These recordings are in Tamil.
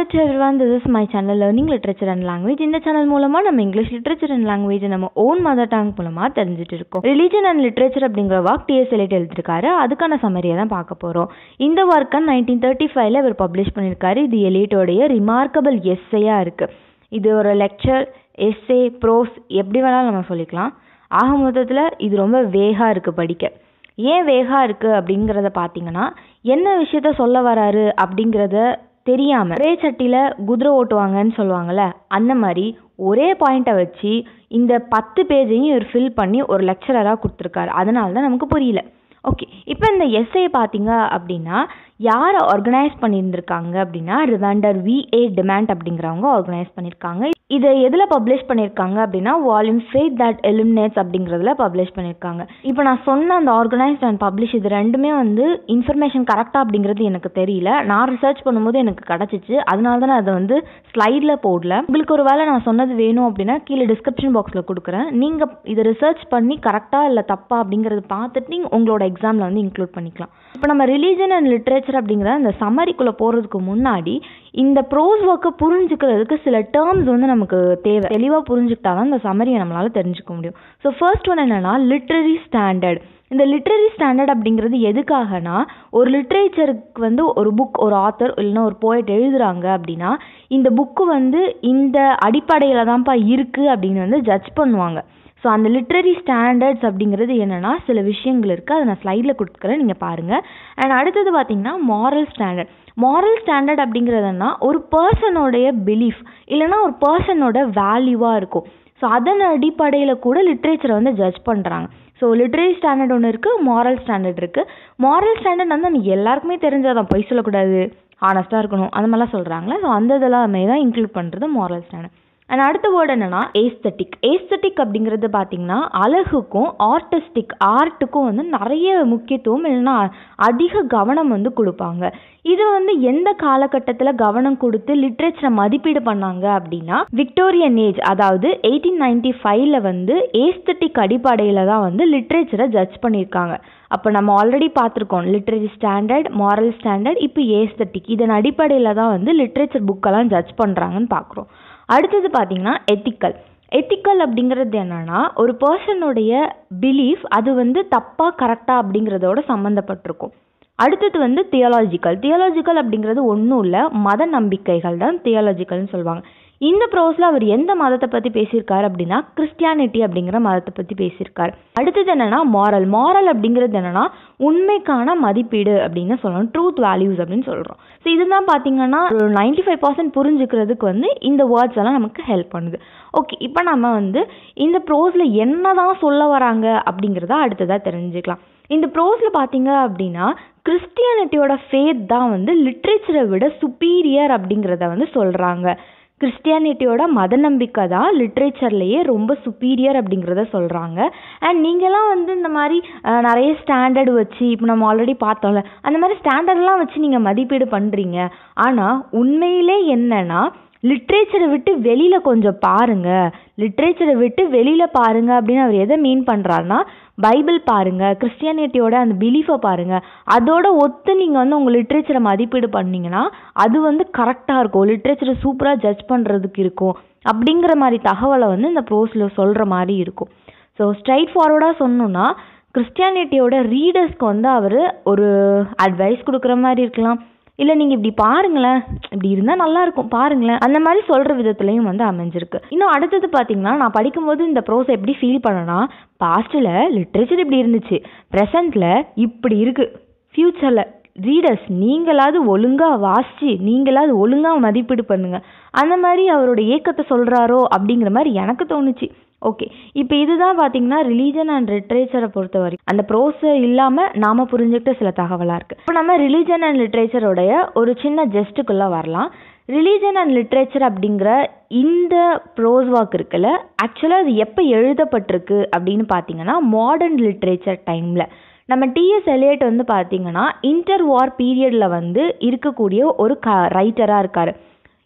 to everyone, this is my channel Learning Literature and Language. இந்த சேனல் மூலமா நம்ம இங்கிலீஷ் லிட்ரேச்சர் அண்ட் லாங்குவேஜ் நம்ம ஓன் மதர் டங் மூலமா தெரிஞ்சுட்டு இருக்கோம் ரிலீஜன் அண்ட் லிட்ரேச்சர் அப்படிங்கிற ஒர்க் டிஎஸ் எலிட் எழுதிருக்காரு அதுக்கான சமரியை தான் பார்க்க போறோம் இந்த ஒர்க்கை நைன்டீன் தேர்ட்டி ஃபைவ்ல இவர் பப்ளிஷ் பண்ணியிருக்காரு இது எலிட்டோடைய ரிமார்க்கபிள் எஸ்ஸையா இருக்கு இது ஒரு லெக்சர் எஸ்ஸே ப்ரோஸ் எப்படி வேணாலும் நம்ம சொல்லிக்கலாம் ஆக மொத்தத்தில் இது ரொம்ப வேகா இருக்கு படிக்க ஏன் வேகா இருக்கு அப்படிங்கிறத பார்த்தீங்கன்னா என்ன விஷயத்த சொல்ல வராரு அப்படிங்கிறத தெரியாம ஒரே சட்டியில குதிரை ஓட்டுவாங்கன்னு சொல்லுவாங்கல்ல அந்த மாதிரி ஒரே பாயிண்ட்டை வச்சு இந்த பத்து பேஜையும் இவர் ஃபில் பண்ணி ஒரு லெக்சரராக கொடுத்துருக்காரு அதனால தான் நமக்கு புரியல ஓகே இப்போ இந்த எஸ்ஐ பார்த்தீங்க அப்படின்னா யார் ஆர்கனைஸ் பண்ணியிருந்திருக்காங்க அப்படின்னா ரிவாண்டர் விஏ டிமாண்ட் அப்படிங்கிறவங்க ஆர்கனைஸ் பண்ணியிருக்காங்க இதை எதில் பப்ளிஷ் பண்ணியிருக்காங்க அப்படின்னா வால்யூம் ஃபேட் தட் எலிமினேட்ஸ் அப்படிங்கிறதுல பப்ளிஷ் பண்ணியிருக்காங்க இப்போ நான் சொன்ன அந்த ஆர்கனைஸ்ட் அண்ட் பப்ளிஷ் இது ரெண்டுமே வந்து இன்ஃபர்மேஷன் கரெக்டாக அப்படிங்கிறது எனக்கு தெரியல நான் ரிசர்ச் பண்ணும்போது எனக்கு கிடச்சிச்சு அதனால தான் நான் அதை வந்து ஸ்லைடில் போடல உங்களுக்கு ஒரு வேளை நான் சொன்னது வேணும் அப்படின்னா கீழே டிஸ்கிரிப்ஷன் பாக்ஸில் கொடுக்குறேன் நீங்கள் இதை ரிசர்ச் பண்ணி கரெக்டாக இல்லை தப்பா அப்படிங்கிறத பார்த்துட்டு நீங்கள் உங்களோட எக்ஸாமில் வந்து இன்க்ளூட் பண்ணிக்கலாம் இப்போ நம்ம ரிலீஜன் அண்ட் லிட்ரேச்சர் அப்படிங்கிற அந்த சம்மரிக்குள்ளே போகிறதுக்கு முன்னாடி இந்த ப்ரோஸ் ஒர்க்கை புரிஞ்சுக்கிறதுக்கு சில டேர்ம்ஸ் வந்து நமக்கு தேவை தெளிவாக புரிஞ்சுக்கிட்டா தான் இந்த சம்மரியை நம்மளால் தெரிஞ்சுக்க முடியும் ஸோ ஃபர்ஸ்ட் ஒன் என்னென்னா லிட்ரரி ஸ்டாண்டர்ட் இந்த லிட்ரரி ஸ்டாண்டர்ட் அப்படிங்கிறது எதுக்காகனா ஒரு லிட்ரேச்சருக்கு வந்து ஒரு புக் ஒரு ஆத்தர் இல்லைன்னா ஒரு போய்ட் எழுதுறாங்க அப்படின்னா இந்த புக்கு வந்து இந்த அடிப்படையில் தான்ப்பா இருக்குது அப்படின்னு வந்து ஜட்ஜ் பண்ணுவாங்க ஸோ அந்த லிட்ரரி ஸ்டாண்டர்ட்ஸ் அப்படிங்கிறது என்னென்னா சில விஷயங்கள் இருக்குது அதை நான் ஸ்லைடில் கொடுத்துக்கிறேன் நீங்கள் பாருங்கள் அண்ட் அடுத்தது பார்த்தீங்கன்னா மாரல் ஸ்டாண்டர்ட் மாரல் ஸ்டாண்டர்ட் அப்படிங்கிறதுனா ஒரு பர்சனோடைய பிலீஃப் இல்லைன்னா ஒரு பர்சனோட வேல்யூவாக இருக்கும் ஸோ அதன் அடிப்படையில் கூட லிட்ரேச்சரை வந்து ஜட்ஜ் பண்ணுறாங்க ஸோ லிட்ரரி ஸ்டாண்டர்ட் ஒன்று இருக்குது மாரல் ஸ்டாண்டர்ட் இருக்குது மாரல் ஸ்டாண்டர்ட் வந்து நம்ம எல்லாருக்குமே தெரிஞ்சதான் பொய் சொல்லக்கூடாது ஹானஸ்ட்டாக இருக்கணும் அந்த மாதிரிலாம் சொல்கிறாங்களே ஸோ அந்த இதெல்லாமே தான் இன்க்ளூட் பண்ணுறது மாரல் ஸ்டாண்டர்ட் அண்ட் அடுத்த வேர்டு என்னன்னா ஏஸ்தட்டிக் ஏஸ்தட்டிக் அப்படிங்கிறது பார்த்தீங்கன்னா அழகுக்கும் ஆர்டிஸ்டிக் ஆர்ட்டுக்கும் வந்து நிறைய முக்கியத்துவம் இல்லைன்னா அதிக கவனம் வந்து கொடுப்பாங்க இது வந்து எந்த காலகட்டத்தில் கவனம் கொடுத்து லிட்ரேச்சரை மதிப்பீடு பண்ணாங்க அப்படின்னா விக்டோரியன் ஏஜ் அதாவது எயிட்டீன் நைன்டி ஃபைவ்ல வந்து ஏஸ்தட்டிக் அடிப்படையில் தான் வந்து லிட்ரேச்சரை ஜட்ஜ் பண்ணியிருக்காங்க அப்போ நம்ம ஆல்ரெடி பார்த்துருக்கோம் லிட்ரரி ஸ்டாண்டர்ட் மாரல் ஸ்டாண்டர்ட் இப்போ ஏஸ்தட்டிக் இதன் அடிப்படையில் தான் வந்து லிட்ரேச்சர் புக்கெல்லாம் ஜட்ஜ் பண்ணுறாங்கன்னு பார்க்குறோம் அடுத்தது பார்த்தீங்கன்னா எத்திக்கல் எத்திக்கல் அப்படிங்கிறது என்னன்னா ஒரு பர்சனுடைய பிலீஃப் அது வந்து தப்பாக கரெக்டாக அப்படிங்கிறதோட சம்மந்தப்பட்டிருக்கும் அடுத்தது வந்து தியாலாஜிக்கல் தியாலாஜிக்கல் அப்படிங்கிறது ஒன்றும் இல்லை மத நம்பிக்கைகள் தான் தியாலாஜிக்கல்னு சொல்லுவாங்க இந்த ப்ரோஸில் அவர் எந்த மதத்தை பற்றி பேசியிருக்காரு அப்படின்னா கிறிஸ்டியானிட்டி அப்படிங்கிற மதத்தை பற்றி பேசியிருக்காரு அடுத்தது என்னன்னா மாரல் மாரல் அப்படிங்கிறது என்னன்னா உண்மைக்கான மதிப்பீடு அப்படின்னு சொல்லணும் ட்ரூத் வேல்யூஸ் அப்படின்னு சொல்கிறோம் ஸோ இதுதான் பார்த்தீங்கன்னா ஒரு நைன்டி ஃபைவ் பர்சன்ட் புரிஞ்சுக்கிறதுக்கு வந்து இந்த வேர்ட்ஸ் எல்லாம் நமக்கு ஹெல்ப் பண்ணுது ஓகே இப்போ நம்ம வந்து இந்த ப்ரோஸில் என்ன தான் சொல்ல வராங்க அப்படிங்கிறத அடுத்ததாக தெரிஞ்சுக்கலாம் இந்த ப்ரோஸில் பார்த்தீங்க அப்படின்னா கிறிஸ்டியானிட்டியோட ஃபேத் தான் வந்து லிட்ரேச்சரை விட சுப்பீரியர் அப்படிங்கிறத வந்து சொல்கிறாங்க கிறிஸ்டியானிட்டியோட மத நம்பிக்கை தான் லிட்ரேச்சர்லேயே ரொம்ப சுப்பீரியர் அப்படிங்கிறத சொல்கிறாங்க அண்ட் நீங்களாம் வந்து இந்த மாதிரி நிறைய ஸ்டாண்டர்டு வச்சு இப்போ நம்ம ஆல்ரெடி பார்த்தோம்ல அந்த மாதிரி ஸ்டாண்டர்ட்லாம் வச்சு நீங்கள் மதிப்பீடு பண்ணுறீங்க ஆனால் உண்மையிலே என்னன்னா லிட்ரேச்சரை விட்டு வெளியில் கொஞ்சம் பாருங்கள் லிட்ரேச்சரை விட்டு வெளியில் பாருங்கள் அப்படின்னு அவர் எதை மீன் பண்ணுறாருனா பைபிள் பாருங்கள் கிறிஸ்டியானிட்டியோட அந்த பிலீஃபை பாருங்கள் அதோட ஒத்து நீங்கள் வந்து உங்கள் லிட்ரேச்சரை மதிப்பீடு பண்ணிங்கன்னா அது வந்து கரெக்டாக இருக்கும் லிட்ரேச்சரை சூப்பராக ஜட்ஜ் பண்ணுறதுக்கு இருக்கும் அப்படிங்கிற மாதிரி தகவலை வந்து இந்த ப்ரோஸில் சொல்கிற மாதிரி இருக்கும் ஸோ ஸ்ட்ரைட் ஃபார்வர்டாக சொன்னோன்னா கிறிஸ்டியானிட்டியோட ரீடர்ஸ்க்கு வந்து அவர் ஒரு அட்வைஸ் கொடுக்குற மாதிரி இருக்கலாம் இல்லை நீங்கள் இப்படி பாருங்களேன் இப்படி இருந்தால் நல்லா இருக்கும் பாருங்களேன் அந்த மாதிரி சொல்கிற விதத்துலையும் வந்து அமைஞ்சிருக்கு இன்னும் அடுத்தது பார்த்தீங்கன்னா நான் படிக்கும்போது இந்த ப்ரோஸை எப்படி ஃபீல் பண்ணேன்னா பாஸ்ட்டில் லிட்ரேச்சர் இப்படி இருந்துச்சு ப்ரெசண்ட்டில் இப்படி இருக்குது ஃப்யூச்சரில் ரீடர்ஸ் நீங்களாவது ஒழுங்காக வாசித்து நீங்களாவது ஒழுங்காக மதிப்பீடு பண்ணுங்கள் அந்த மாதிரி அவரோட ஏக்கத்தை சொல்கிறாரோ அப்படிங்கிற மாதிரி எனக்கு தோணுச்சு ஓகே இப்போ இதுதான் பார்த்தீங்கன்னா ரிலீஜன் அண்ட் லிட்ரேச்சரை பொறுத்த வரைக்கும் அந்த ப்ரோஸை இல்லாமல் நாம் புரிஞ்சுக்கிட்ட சில தகவலாக இருக்குது இப்போ நம்ம ரிலீஜன் அண்ட் லிட்ரேச்சரோடைய ஒரு சின்ன ஜெஸ்ட்டுக்குள்ளே வரலாம் ரிலீஜன் அண்ட் லிட்ரேச்சர் அப்படிங்கிற இந்த ப்ரோஸ் வாக் இருக்குல்ல ஆக்சுவலாக அது எப்போ எழுதப்பட்டிருக்கு அப்படின்னு பார்த்தீங்கன்னா மாடர்ன் லிட்ரேச்சர் டைமில் நம்ம டிஎஸ் எலியட் வந்து பார்த்தீங்கன்னா இன்டர் வார் பீரியடில் வந்து இருக்கக்கூடிய ஒரு க ரைட்டராக இருக்கார்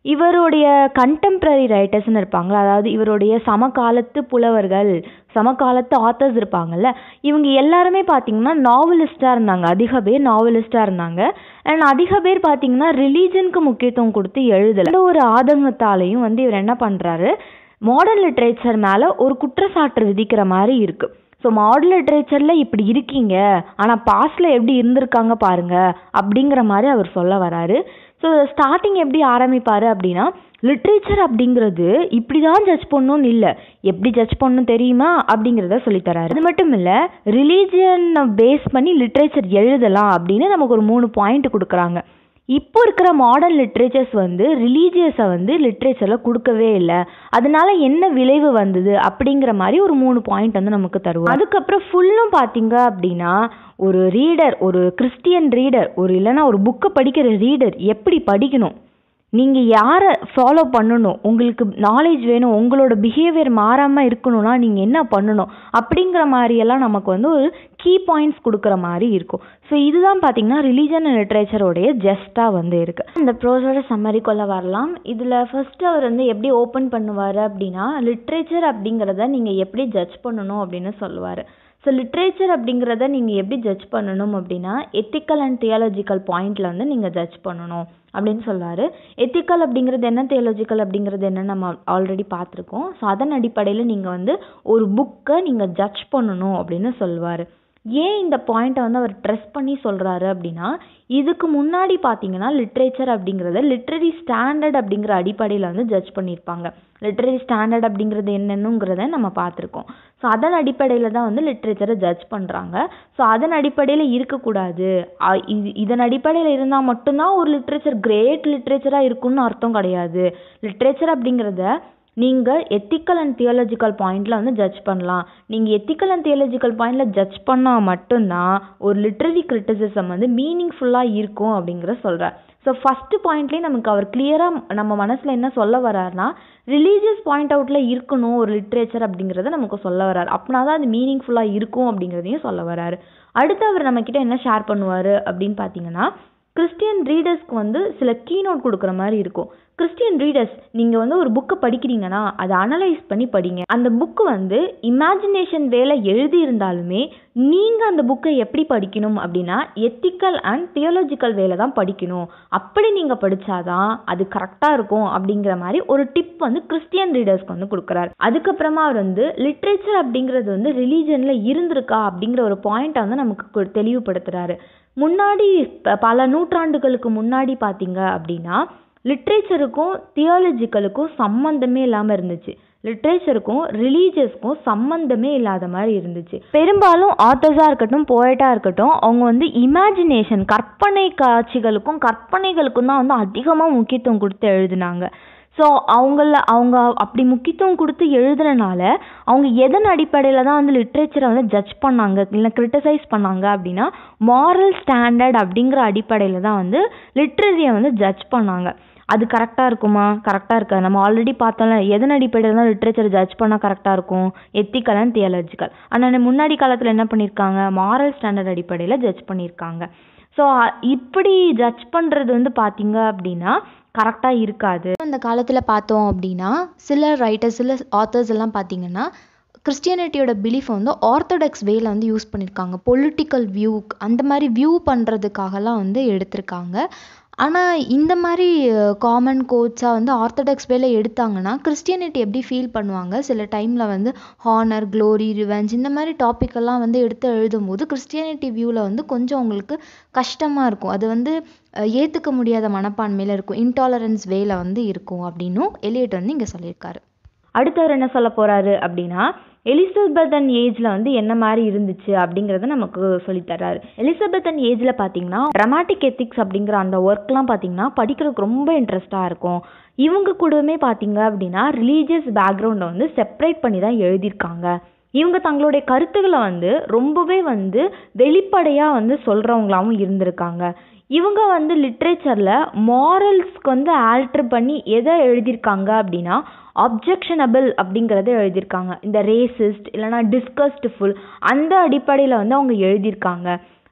இவருடைய கண்டெம்ப்ரரி ரைட்டர்ஸ்னு இருப்பாங்களா அதாவது இவருடைய சமகாலத்து புலவர்கள் சமகாலத்து ஆத்தர்ஸ் இருப்பாங்கல்ல இவங்க எல்லாருமே பார்த்தீங்கன்னா நாவலிஸ்டாக இருந்தாங்க அதிக பேர் நாவலிஸ்டாக இருந்தாங்க அண்ட் அதிக பேர் பார்த்தீங்கன்னா ரிலீஜனுக்கு முக்கியத்துவம் கொடுத்து எழுதலை எந்த ஒரு ஆதங்கத்தாலையும் வந்து இவர் என்ன பண்ணுறாரு மாடர்ன் லிட்ரேச்சர் மேலே ஒரு குற்றச்சாட்டு விதிக்கிற மாதிரி இருக்குது ஸோ மாடர்ன் லிட்ரேச்சரில் இப்படி இருக்கீங்க ஆனால் பாஸ்டில் எப்படி இருந்திருக்காங்க பாருங்க அப்படிங்கிற மாதிரி அவர் சொல்ல வராரு ஸோ ஸ்டார்டிங் எப்படி ஆரம்பிப்பார் அப்படின்னா லிட்ரேச்சர் அப்படிங்கிறது இப்படி தான் ஜட்ஜ் பண்ணணும்னு இல்லை எப்படி ஜட்ஜ் பண்ணணும் தெரியுமா அப்படிங்கிறத சொல்லித்தராரு அது மட்டும் இல்லை ரிலீஜியனை பேஸ் பண்ணி லிட்ரேச்சர் எழுதலாம் அப்படின்னு நமக்கு ஒரு மூணு பாயிண்ட் கொடுக்குறாங்க இப்போ இருக்கிற மாடர்ன் லிட்ரேச்சர்ஸ் வந்து ரிலீஜியஸை வந்து லிட்ரேச்சரில் கொடுக்கவே இல்லை அதனால என்ன விளைவு வந்தது அப்படிங்கிற மாதிரி ஒரு மூணு பாயிண்ட் வந்து நமக்கு தருவோம் அதுக்கப்புறம் ஃபுல்லும் பார்த்தீங்க அப்படின்னா ஒரு ரீடர் ஒரு கிறிஸ்டியன் ரீடர் ஒரு இல்லைன்னா ஒரு புக்கை படிக்கிற ரீடர் எப்படி படிக்கணும் நீங்கள் யாரை ஃபாலோ பண்ணணும் உங்களுக்கு நாலேஜ் வேணும் உங்களோட பிஹேவியர் மாறாமல் இருக்கணும்னா நீங்கள் என்ன பண்ணணும் அப்படிங்கிற மாதிரியெல்லாம் நமக்கு வந்து ஒரு கீ பாயிண்ட்ஸ் கொடுக்குற மாதிரி இருக்கும் ஸோ இதுதான் பார்த்தீங்கன்னா ரிலீஜன் அண்ட் லிட்ரேச்சரோடைய ஜஸ்ட்டாக வந்து இருக்குது இந்த ப்ரோஸோட சம்மரிக்குள்ளே வரலாம் இதில் ஃபர்ஸ்ட் அவர் வந்து எப்படி ஓப்பன் பண்ணுவார் அப்படின்னா லிட்ரேச்சர் அப்படிங்கிறத நீங்கள் எப்படி ஜட்ஜ் பண்ணணும் அப்படின்னு சொல்லுவார் ஸோ லிட்ரேச்சர் அப்படிங்கிறத நீங்கள் எப்படி ஜட்ஜ் பண்ணணும் அப்படின்னா எத்திக்கல் அண்ட் தியாலஜிக்கல் பாயிண்டில் வந்து நீங்கள் ஜட்ஜ் பண்ணணும் அப்படின்னு சொல்லுவார் எத்திக்கல் அப்படிங்கிறது என்ன தியாலஜிக்கல் அப்படிங்கிறது என்ன நம்ம ஆல்ரெடி பார்த்துருக்கோம் ஸோ அதன் அடிப்படையில் நீங்கள் வந்து ஒரு புக்கை நீங்கள் ஜட்ஜ் பண்ணணும் அப்படின்னு சொல்லுவார் ஏன் இந்த பாயிண்ட்டை வந்து அவர் ட்ரெஸ் பண்ணி சொல்கிறாரு அப்படின்னா இதுக்கு முன்னாடி பார்த்தீங்கன்னா லிட்ரேச்சர் அப்படிங்கிறத லிட்ரரி ஸ்டாண்டர்ட் அப்படிங்கிற அடிப்படையில் வந்து ஜட்ஜ் பண்ணியிருப்பாங்க லிட்ரரி ஸ்டாண்டர்ட் அப்படிங்கிறது என்னென்னுங்கிறத நம்ம பார்த்துருக்கோம் ஸோ அதன் அடிப்படையில் தான் வந்து லிட்ரேச்சரை ஜட்ஜ் பண்ணுறாங்க ஸோ அதன் அடிப்படையில் இருக்கக்கூடாது இது இதன் அடிப்படையில் இருந்தால் மட்டும்தான் ஒரு லிட்ரேச்சர் கிரேட் லிட்ரேச்சராக இருக்குன்னு அர்த்தம் கிடையாது லிட்ரேச்சர் அப்படிங்கிறத நீங்கள் எத்திக்கல் அண்ட் தியாலஜிக்கல் பாயிண்டில் வந்து ஜட்ஜ் பண்ணலாம் நீங்கள் எத்திக்கல் அண்ட் தியாலஜிக்கல் பாயிண்டில் ஜட்ஜ் பண்ணால் மட்டும்தான் ஒரு லிட்ரரி கிரிட்டிசிசம் வந்து மீனிங்ஃபுல்லாக இருக்கும் அப்படிங்கிற சொல்கிறார் ஸோ ஃபஸ்ட்டு பாயிண்ட்லேயே நமக்கு அவர் கிளியராக நம்ம மனசில் என்ன சொல்ல வர்றாருனா ரிலீஜியஸ் பாயிண்ட் அவுட்டில் இருக்கணும் ஒரு லிட்ரேச்சர் அப்படிங்கிறத நமக்கு சொல்ல வர்றாரு அப்படின்னா தான் அது மீனிங்ஃபுல்லாக இருக்கும் அப்படிங்கிறதையும் சொல்ல வர்றாரு அடுத்து அவர் நம்மக்கிட்ட என்ன ஷேர் பண்ணுவார் அப்படின்னு பார்த்தீங்கன்னா கிறிஸ்டியன் ரீடர்ஸ்க்கு வந்து சில கீநோட் கொடுக்குற மாதிரி இருக்கும் கிறிஸ்டியன் ரீடர்ஸ் நீங்கள் வந்து ஒரு புக்கை படிக்கிறீங்கன்னா அதை அனலைஸ் பண்ணி படிங்க அந்த புக்கு வந்து இமேஜினேஷன் வேலை எழுதி இருந்தாலுமே நீங்கள் அந்த புக்கை எப்படி படிக்கணும் அப்படின்னா எத்திக்கல் அண்ட் தியோலஜிக்கல் வேலை தான் படிக்கணும் அப்படி நீங்கள் படித்தாதான் அது கரெக்டாக இருக்கும் அப்படிங்கிற மாதிரி ஒரு டிப் வந்து கிறிஸ்டியன் ரீடர்ஸ்க்கு வந்து கொடுக்குறாரு அதுக்கப்புறமா அவர் வந்து லிட்ரேச்சர் அப்படிங்கிறது வந்து ரிலீஜனில் இருந்திருக்கா அப்படிங்கிற ஒரு பாயிண்ட்டை வந்து நமக்கு தெளிவுபடுத்துகிறாரு முன்னாடி பல நூற்றாண்டுகளுக்கு முன்னாடி பார்த்தீங்க அப்படின்னா லிட்ரேச்சருக்கும் தியாலஜிக்கலுக்கும் சம்மந்தமே இல்லாமல் இருந்துச்சு லிட்ரேச்சருக்கும் ரிலீஜியஸ்க்கும் சம்மந்தமே இல்லாத மாதிரி இருந்துச்சு பெரும்பாலும் ஆத்தர்ஸாக இருக்கட்டும் போயட்டாக இருக்கட்டும் அவங்க வந்து இமேஜினேஷன் கற்பனை காட்சிகளுக்கும் கற்பனைகளுக்கும் தான் வந்து அதிகமாக முக்கியத்துவம் கொடுத்து எழுதினாங்க ஸோ அவங்கள அவங்க அப்படி முக்கியத்துவம் கொடுத்து எழுதுனனால அவங்க எதன் அடிப்படையில் தான் வந்து லிட்ரேச்சரை வந்து ஜட்ஜ் பண்ணாங்க இல்லை கிரிட்டிசைஸ் பண்ணாங்க அப்படின்னா மாரல் ஸ்டாண்டர்ட் அப்படிங்கிற அடிப்படையில் தான் வந்து லிட்ரரியை வந்து ஜட்ஜ் பண்ணாங்க அது கரெக்டாக இருக்குமா கரெக்டாக இருக்காது நம்ம ஆல்ரெடி பார்த்தோம்ல எதன் அடிப்படையில் தான் லிட்ரேச்சர் ஜட்ஜ் பண்ணால் கரெக்டாக இருக்கும் எத்திக்கல் அண்ட் தியாலஜிக்கல் ஆனால் முன்னாடி காலத்தில் என்ன பண்ணியிருக்காங்க மாரல் ஸ்டாண்டர்ட் அடிப்படையில் ஜட்ஜ் பண்ணியிருக்காங்க ஸோ இப்படி ஜட்ஜ் பண்ணுறது வந்து பார்த்தீங்க அப்படின்னா கரெக்டாக இருக்காது அந்த காலத்தில் பார்த்தோம் அப்படின்னா சில ரைட்டர்ஸ் சில ஆத்தர்ஸ் எல்லாம் பார்த்தீங்கன்னா கிறிஸ்டியானிட்டியோட பிலீஃப் வந்து ஆர்த்தடாக்ஸ் வேல வந்து யூஸ் பண்ணியிருக்காங்க பொலிட்டிக்கல் வியூ அந்த மாதிரி வியூ பண்ணுறதுக்காகலாம் வந்து எடுத்திருக்காங்க ஆனால் இந்த மாதிரி காமன் கோட்ஸாக வந்து ஆர்த்தடாக்ஸ் வேல எடுத்தாங்கன்னா கிறிஸ்டியானிட்டி எப்படி ஃபீல் பண்ணுவாங்க சில டைமில் வந்து ஹானர் க்ளோரி ரிவெஞ்ச் இந்த மாதிரி டாப்பிக்கெல்லாம் வந்து எடுத்து எழுதும்போது கிறிஸ்டியானிட்டி வியூவில் வந்து கொஞ்சம் அவங்களுக்கு கஷ்டமாக இருக்கும் அது வந்து ஏற்றுக்க முடியாத மனப்பான்மையில் இருக்கும் இன்டாலரன்ஸ் வேல வந்து இருக்கும் அப்படின்னும் எலியட் வந்து இங்கே சொல்லியிருக்காரு அடுத்தவர் என்ன சொல்ல போகிறாரு அப்படின்னா எலிசபெத்தன் ஏஜில் வந்து என்ன மாதிரி இருந்துச்சு அப்படிங்கிறத நமக்கு சொல்லித்தராரு எலிசபெத்தன் ஏஜில் பார்த்தீங்கன்னா ட்ரமாட்டிக் எத்திக்ஸ் அப்படிங்கிற அந்த ஒர்க்லாம் பார்த்தீங்கன்னா படிக்கிறதுக்கு ரொம்ப இன்ட்ரெஸ்டாக இருக்கும் இவங்க கூடவுமே பார்த்தீங்க அப்படின்னா ரிலீஜியஸ் பேக்ரவுண்டை வந்து செப்பரேட் பண்ணி தான் எழுதியிருக்காங்க இவங்க தங்களுடைய கருத்துக்களை வந்து ரொம்பவே வந்து வெளிப்படையாக வந்து சொல்கிறவங்களாவும் இருந்திருக்காங்க இவங்க வந்து லிட்ரேச்சரில் மாரல்ஸ்க்கு வந்து ஆல்ட்ரு பண்ணி எதை எழுதியிருக்காங்க அப்படின்னா அப்ஜெக்ஷனபிள் அப்படிங்கிறத எழுதியிருக்காங்க இந்த ரேசிஸ்ட் இல்லைனா டிஸ்கஸ்ட்ஃபுல் அந்த அடிப்படையில் வந்து அவங்க எழுதியிருக்காங்க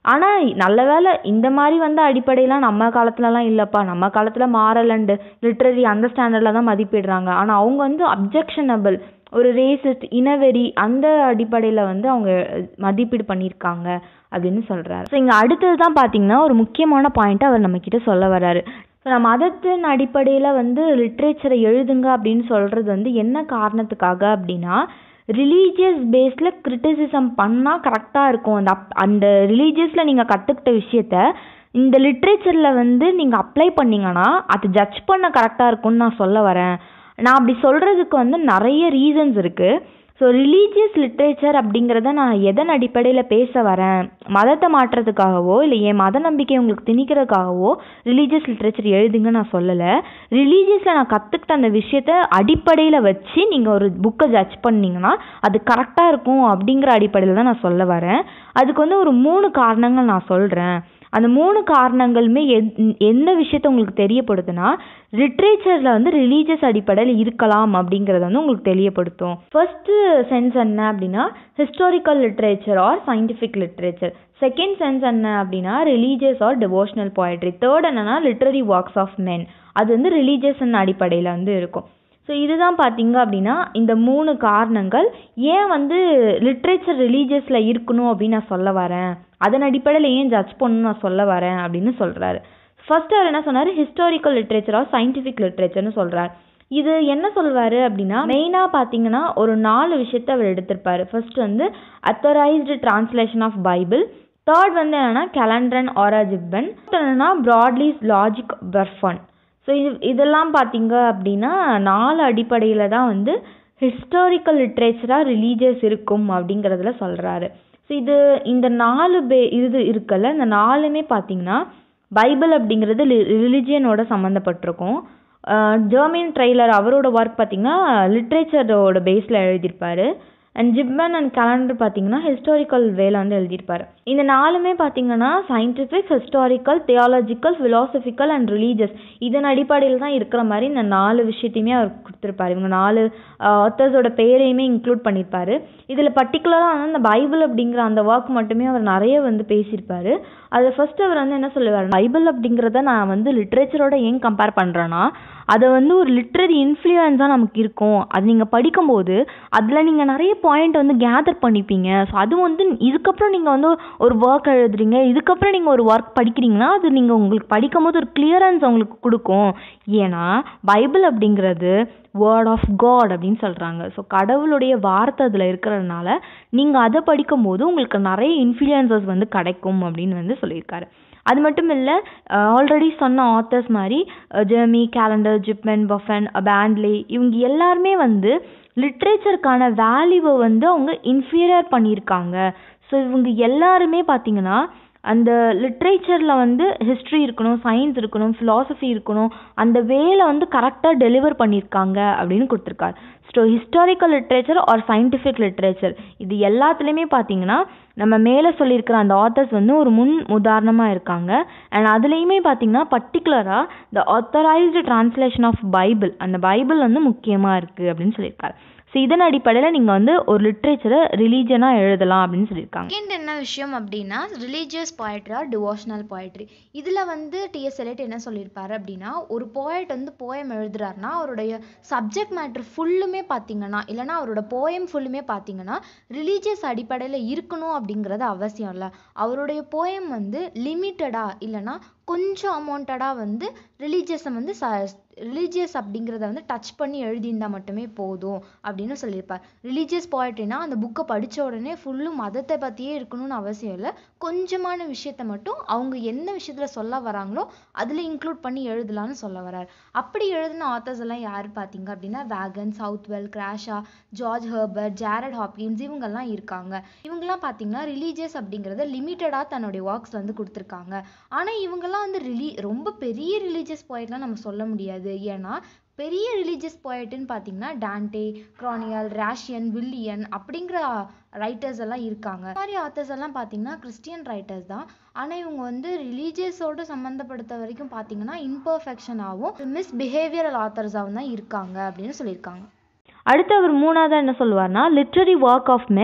ஆனால் நல்ல வேளை இந்த மாதிரி வந்த அடிப்படையெலாம் நம்ம காலத்துலலாம் இல்லைப்பா நம்ம காலத்தில் மாரல் அண்டு லிட்ரரி அந்த ஸ்டாண்டர்டில் தான் மதிப்பிடுறாங்க ஆனால் அவங்க வந்து அப்ஜெக்ஷனபிள் ஒரு ரேசிஸ்ட் இனவெறி அந்த அடிப்படையில் வந்து அவங்க மதிப்பீடு பண்ணியிருக்காங்க அப்படின்னு சொல்கிறாரு ஸோ இங்கே அடுத்தது தான் பார்த்தீங்கன்னா ஒரு முக்கியமான பாயிண்ட்டை அவர் நம்மக்கிட்ட சொல்ல வர்றாரு ஸோ நம்ம மதத்தின் அடிப்படையில் வந்து லிட்ரேச்சரை எழுதுங்க அப்படின்னு சொல்கிறது வந்து என்ன காரணத்துக்காக அப்படின்னா ரிலீஜியஸ் பேஸில் கிரிட்டிசிசம் பண்ணால் கரெக்டாக இருக்கும் அந்த அப் அந்த ரிலீஜியஸில் நீங்கள் கற்றுக்கிட்ட விஷயத்த இந்த லிட்ரேச்சரில் வந்து நீங்கள் அப்ளை பண்ணீங்கன்னா அது ஜட்ஜ் பண்ண கரெக்டாக இருக்கும்னு நான் சொல்ல வரேன் நான் அப்படி சொல்கிறதுக்கு வந்து நிறைய ரீசன்ஸ் இருக்குது ஸோ ரிலீஜியஸ் லிட்ரேச்சர் அப்படிங்கிறத நான் எதன் அடிப்படையில் பேச வரேன் மதத்தை மாற்றுறதுக்காகவோ இல்லை என் மத நம்பிக்கை உங்களுக்கு திணிக்கிறதுக்காகவோ ரிலீஜியஸ் லிட்ரேச்சர் எழுதுங்க நான் சொல்லலை ரிலீஜியஸில் நான் கற்றுக்கிட்ட அந்த விஷயத்த அடிப்படையில் வச்சு நீங்கள் ஒரு புக்கை ஜட்ஜ் பண்ணீங்கன்னா அது கரெக்டாக இருக்கும் அப்படிங்கிற அடிப்படையில் தான் நான் சொல்ல வரேன் அதுக்கு வந்து ஒரு மூணு காரணங்கள் நான் சொல்கிறேன் அந்த மூணு காரணங்களுமே எத் எந்த விஷயத்த உங்களுக்கு தெரியப்படுத்துனா லிட்ரேச்சரில் வந்து ரிலீஜியஸ் அடிப்படையில் இருக்கலாம் அப்படிங்கிறத வந்து உங்களுக்கு தெரியப்படுத்தும் ஃபர்ஸ்ட்டு சென்ஸ் என்ன அப்படின்னா historical literature or scientific literature second sense என்ன அப்படின்னா religious or devotional poetry third என்னன்னா லிட்ரரி ஒர்க்ஸ் ஆஃப் men அது வந்து ரிலீஜியஸ் அடிப்படையில் வந்து இருக்கும் ஸோ இதுதான் பார்த்தீங்க அப்படின்னா இந்த மூணு காரணங்கள் ஏன் வந்து லிட்ரேச்சர் ரிலீஜியஸில் இருக்கணும் அப்படின்னு நான் சொல்ல வரேன் அதன் அடிப்படையில் ஏன் ஜட்ஜ் பண்ணணும்னு நான் சொல்ல வரேன் அப்படின்னு சொல்கிறாரு ஃபர்ஸ்ட் அவர் என்ன சொன்னார் ஹிஸ்டாரிக்கல் லிட்ரேச்சர் ஆர் சயின்டிஃபிக் லிட்ரேச்சர்னு சொல்கிறார் இது என்ன சொல்வாரு அப்படின்னா மெயினாக பார்த்தீங்கன்னா ஒரு நாலு விஷயத்த அவர் எடுத்திருப்பாரு ஃபர்ஸ்ட் வந்து authorised translation of Bible third வந்து என்னன்னா கேலண்ட்ரன் ஆராஜிப்பன் என்னன்னா ப்ராட்லிஸ் லாஜிக் பர்ஃபன் ஸோ இது இதெல்லாம் பார்த்தீங்க அப்படின்னா நாலு அடிப்படையில் தான் வந்து ஹிஸ்டாரிக்கல் லிட்ரேச்சராக ரிலீஜியஸ் இருக்கும் அப்படிங்கிறதுல சொல்கிறாரு ஸோ இது இந்த நாலு பே இது இருக்குல்ல இந்த நாலுமே பார்த்தீங்கன்னா பைபிள் அப்படிங்கிறது ரிலிஜியனோட சம்மந்தப்பட்டிருக்கும் ஜெர்மின் ட்ரெய்லர் அவரோட ஒர்க் பார்த்தீங்கன்னா லிட்ரேச்சரோட பேஸில் எழுதியிருப்பாரு அண்ட் ஜிப்மன் அண்ட் கேலண்டர் பார்த்தீங்கன்னா ஹிஸ்டாரிக்கல் வேல வந்து எழுதியிருப்பாரு இந்த நாலுமே பார்த்தீங்கன்னா scientific historical theological philosophical and religious இதன் அடிப்படையில் தான் இருக்கிற மாதிரி இந்த நாலு விஷயத்தையுமே அவர் கொடுத்துருப்பாரு இவங்க நாலு ஆத்தர்ஸோட பேரையுமே இன்க்ளூட் பண்ணியிருப்பாரு இதில் பர்டிகுலராக வந்து அந்த பைபிள் அப்படிங்கிற அந்த ஒர்க் மட்டுமே அவர் நிறைய வந்து பேசியிருப்பாரு அதை ஃபர்ஸ்ட் அவர் வந்து என்ன சொல்லுவார் பைபிள் அப்படிங்கிறத நான் வந்து லிட்ரேச்சரோட ஏன் கம்பேர் பண்ணுறேன்னா அதை வந்து ஒரு லிட்ரரி இன்ஃப்ளூயன்ஸாக நமக்கு இருக்கும் அது நீங்கள் படிக்கும்போது அதில் நீங்கள் நிறைய பாயிண்ட் வந்து கேதர் பண்ணிப்பீங்க ஸோ அது வந்து இதுக்கப்புறம் நீங்கள் வந்து ஒரு ஒர்க் எழுதுறீங்க இதுக்கப்புறம் நீங்கள் ஒரு ஒர்க் படிக்கிறீங்கன்னா அது நீங்கள் உங்களுக்கு படிக்கும்போது ஒரு கிளியரன்ஸ் உங்களுக்கு கொடுக்கும் ஏன்னா பைபிள் அப்படிங்கிறது வேர்ட் ஆஃப் காட் அப்படின்னு சொல்கிறாங்க ஸோ கடவுளுடைய வார்த்தை அதில் இருக்கிறதுனால நீங்கள் அதை படிக்கும்போது உங்களுக்கு நிறைய இன்ஃப்ளூயன்சஸ் வந்து கிடைக்கும் அப்படின்னு வந்து சொல்லியிருக்காரு அது மட்டும் இல்லை ஆல்ரெடி சொன்ன ஆத்தர்ஸ் மாதிரி ஜெர்மி கேலண்டர் ஜிப்மென் பஃபன் பேண்ட்லே இவங்க எல்லாருமே வந்து லிட்ரேச்சருக்கான வேல்யூவை வந்து அவங்க இன்ஃபீரியர் பண்ணியிருக்காங்க ஸோ இவங்க எல்லாருமே பார்த்தீங்கன்னா அந்த லிட்ரேச்சரில் வந்து ஹிஸ்ட்ரி இருக்கணும் சயின்ஸ் இருக்கணும் ஃபிலாசபி இருக்கணும் அந்த வேல வந்து கரெக்டாக டெலிவர் பண்ணியிருக்காங்க அப்படின்னு கொடுத்துருக்காரு so historical literature or scientific literature இது எல்லாத்துலேயுமே பார்த்தீங்கன்னா நம்ம மேலே சொல்லியிருக்கிற அந்த ஆத்தர்ஸ் வந்து ஒரு முன் உதாரணமாக இருக்காங்க அண்ட் அதுலேயுமே பார்த்தீங்கன்னா பர்டிகுலராக the authorised translation of Bible அந்த பைபிள் வந்து முக்கியமாக இருக்குது அப்படின்னு சொல்லியிருக்காரு ஸோ இதன் அடிப்படையில் நீங்கள் வந்து ஒரு லிட்ரேச்சரை ரிலீஜனாக எழுதலாம் அப்படின்னு சொல்லியிருக்காங்க செகண்ட் என்ன விஷயம் அப்படின்னா religious poetry or devotional poetry இதில் வந்து டிஎஸ் எலைட் என்ன சொல்லியிருப்பாரு அப்படின்னா ஒரு poet வந்து போயம் எழுதுறாருன்னா அவருடைய சப்ஜெக்ட் மேட்ரு ஃபுல்லுமே பார்த்தீங்கன்னா இல்லைன்னா அவரோட போயம் ஃபுல்லுமே பார்த்தீங்கன்னா ரிலீஜியஸ் அடிப்படையில் இருக்கணும் அப்படிங்கிறது அவசியம் இல்லை அவருடைய போயம் வந்து லிமிட்டடாக இல்லைன்னா கொஞ்சம் அமௌண்டடாக வந்து ரிலீஜியஸை வந்து ச ரிலீஜியஸ் அப்படிங்கிறத வந்து டச் பண்ணி எழுதியிருந்தா மட்டுமே போதும் அப்படின்னு சொல்லியிருப்பார் ரிலீஜியஸ் poetryனா அந்த புக்கை படிச்ச உடனே ஃபுல்லும் மதத்தை பற்றியே இருக்கணும்னு அவசியம் இல்லை கொஞ்சமான விஷயத்த மட்டும் அவங்க என்ன விஷயத்தில் சொல்ல வராங்களோ அதில் இன்க்ளூட் பண்ணி எழுதலாம்னு சொல்ல வரார் அப்படி எழுதின ஆத்தர்ஸ் எல்லாம் யார் பார்த்தீங்க அப்படின்னா Vaughan Southwell Crashaw George Herbert Gerard Hopkins இவங்கெல்லாம் இருக்காங்க இவங்கெல்லாம் பார்த்தீங்கன்னா ரிலீஜியஸ் அப்படிங்கிறத லிமிட்டடாக தன்னுடைய ஒர்க்ஸ் வந்து கொடுத்துருக்காங்க ஆனால் இவங்கெல்லாம் வந்து ரிலீ ரொம்ப பெரிய ரிலீஜியஸ் போயிட்லாம் நம்ம சொல்ல முடியாது ஏன்னா பெரிய ரிலீஜியஸ் போயட்டுன்னு பார்த்தீங்கன்னா டான்டே க்ரானியல் ரேஷியன் வில்லியன் அப்படிங்கிற ரைட்டர்ஸ் எல்லாம் இருக்காங்க இந்த மாதிரி ஆத்தர்ஸ் எல்லாம் பார்த்தீங்கன்னா கிறிஸ்டியன் ரைட்டர்ஸ் தான் ஆனால் இவங்க வந்து ரிலீஜியஸோட சம்மந்தப்படுத்த வரைக்கும் பார்த்தீங்கன்னா இம்பர்ஃபெக்ஷனாகவும் மிஸ்பிஹேவியரல் ஆத்தர்ஸாகவும் தான் இருக்காங்க அப்படின்னு சொல்லியிருக்காங்க அடுத்து அவர் மூணாவதா என்ன சொல்லுவார்னா லிட்ரரி ஒர்க் ஆஃப் men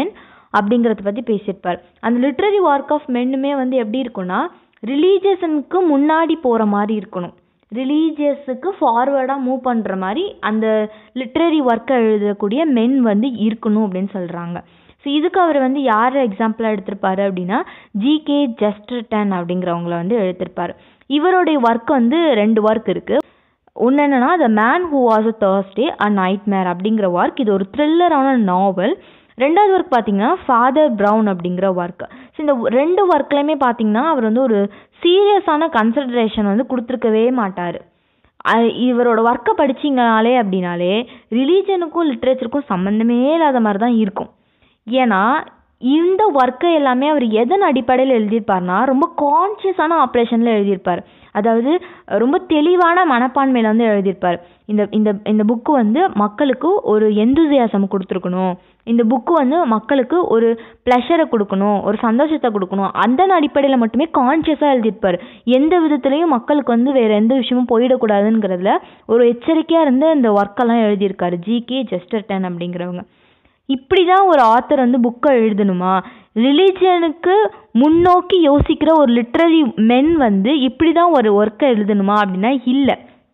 அப்படிங்கிறத பற்றி பேசியிருப்பார் அந்த லிட்ரரி ஒர்க் ஆஃப் மென்னுமே வந்து எப்படி இருக்கும்னா ரிலீஜியஸனுக்கு முன்னாடி போகிற மாதிரி இருக்கணும் ரிலீஜியஸுக்கு ஃபார்வர்டாக மூவ் பண்ணுற மாதிரி அந்த லிட்ரரி ஒர்க்கை எழுதக்கூடிய மென் வந்து இருக்கணும் அப்படின்னு சொல்கிறாங்க ஸோ இதுக்கு அவர் வந்து யார் எக்ஸாம்பிளாக எடுத்திருப்பாரு அப்படின்னா ஜிகே ஜஸ்டர்டன் அப்படிங்கிறவங்கள வந்து எடுத்திருப்பாரு இவருடைய ஒர்க் வந்து ரெண்டு ஒர்க் இருக்குது ஒன்று என்னன்னா the man who was a Thursday a nightmare அப்படிங்கிற ஒர்க் இது ஒரு த்ரில்லரான நாவல் ரெண்டாவது ஒர்க் பார்த்தீங்கன்னா ஃபாதர் ப்ரவுன் அப்படிங்கிற ஒர்க் ஸோ இந்த ரெண்டு ஒர்க்லையுமே பார்த்தீங்கன்னா அவர் வந்து ஒரு சீரியஸான கன்சிடரேஷன் வந்து கொடுத்துருக்கவே மாட்டார் இவரோட ஒர்க்கை படிச்சிங்கனாலே அப்படின்னாலே ரிலீஜனுக்கும் லிட்ரேச்சருக்கும் சம்மந்தமே இல்லாத மாதிரி தான் இருக்கும் ஏன்னா இந்த ஒர்க்கை எல்லாமே அவர் எதன் அடிப்படையில் எழுதியிருப்பார்னா ரொம்ப கான்ஷியஸான ஆப்ரேஷனில் எழுதியிருப்பார் அதாவது ரொம்ப தெளிவான மனப்பான்மையில் வந்து எழுதியிருப்பார் இந்த இந்த இந்த புக்கு வந்து மக்களுக்கு ஒரு எந்தூசியாசம் கொடுத்துருக்கணும் இந்த புக்கு வந்து மக்களுக்கு ஒரு ப்ளஷரை கொடுக்கணும் ஒரு சந்தோஷத்தை கொடுக்கணும் அந்த அடிப்படையில் மட்டுமே கான்ஷியஸாக எழுதியிருப்பார் எந்த விதத்துலேயும் மக்களுக்கு வந்து வேறு எந்த விஷயமும் போயிடக்கூடாதுங்கிறதுல ஒரு எச்சரிக்கையாக இருந்து இந்த ஒர்க்கெல்லாம் எழுதியிருக்காரு ஜிகே ஜெஸ்டர்டன் அப்படிங்கிறவங்க இப்படி தான் ஒரு ஆத்தர் வந்து புக்கை எழுதணுமா ரிலீஜியனுக்கு முன்னோக்கி யோசிக்கிற ஒரு லிட்ரரி மென் வந்து இப்படி தான் ஒரு ஒர்க்கை எழுதணுமா அப்படின்னா இல்லை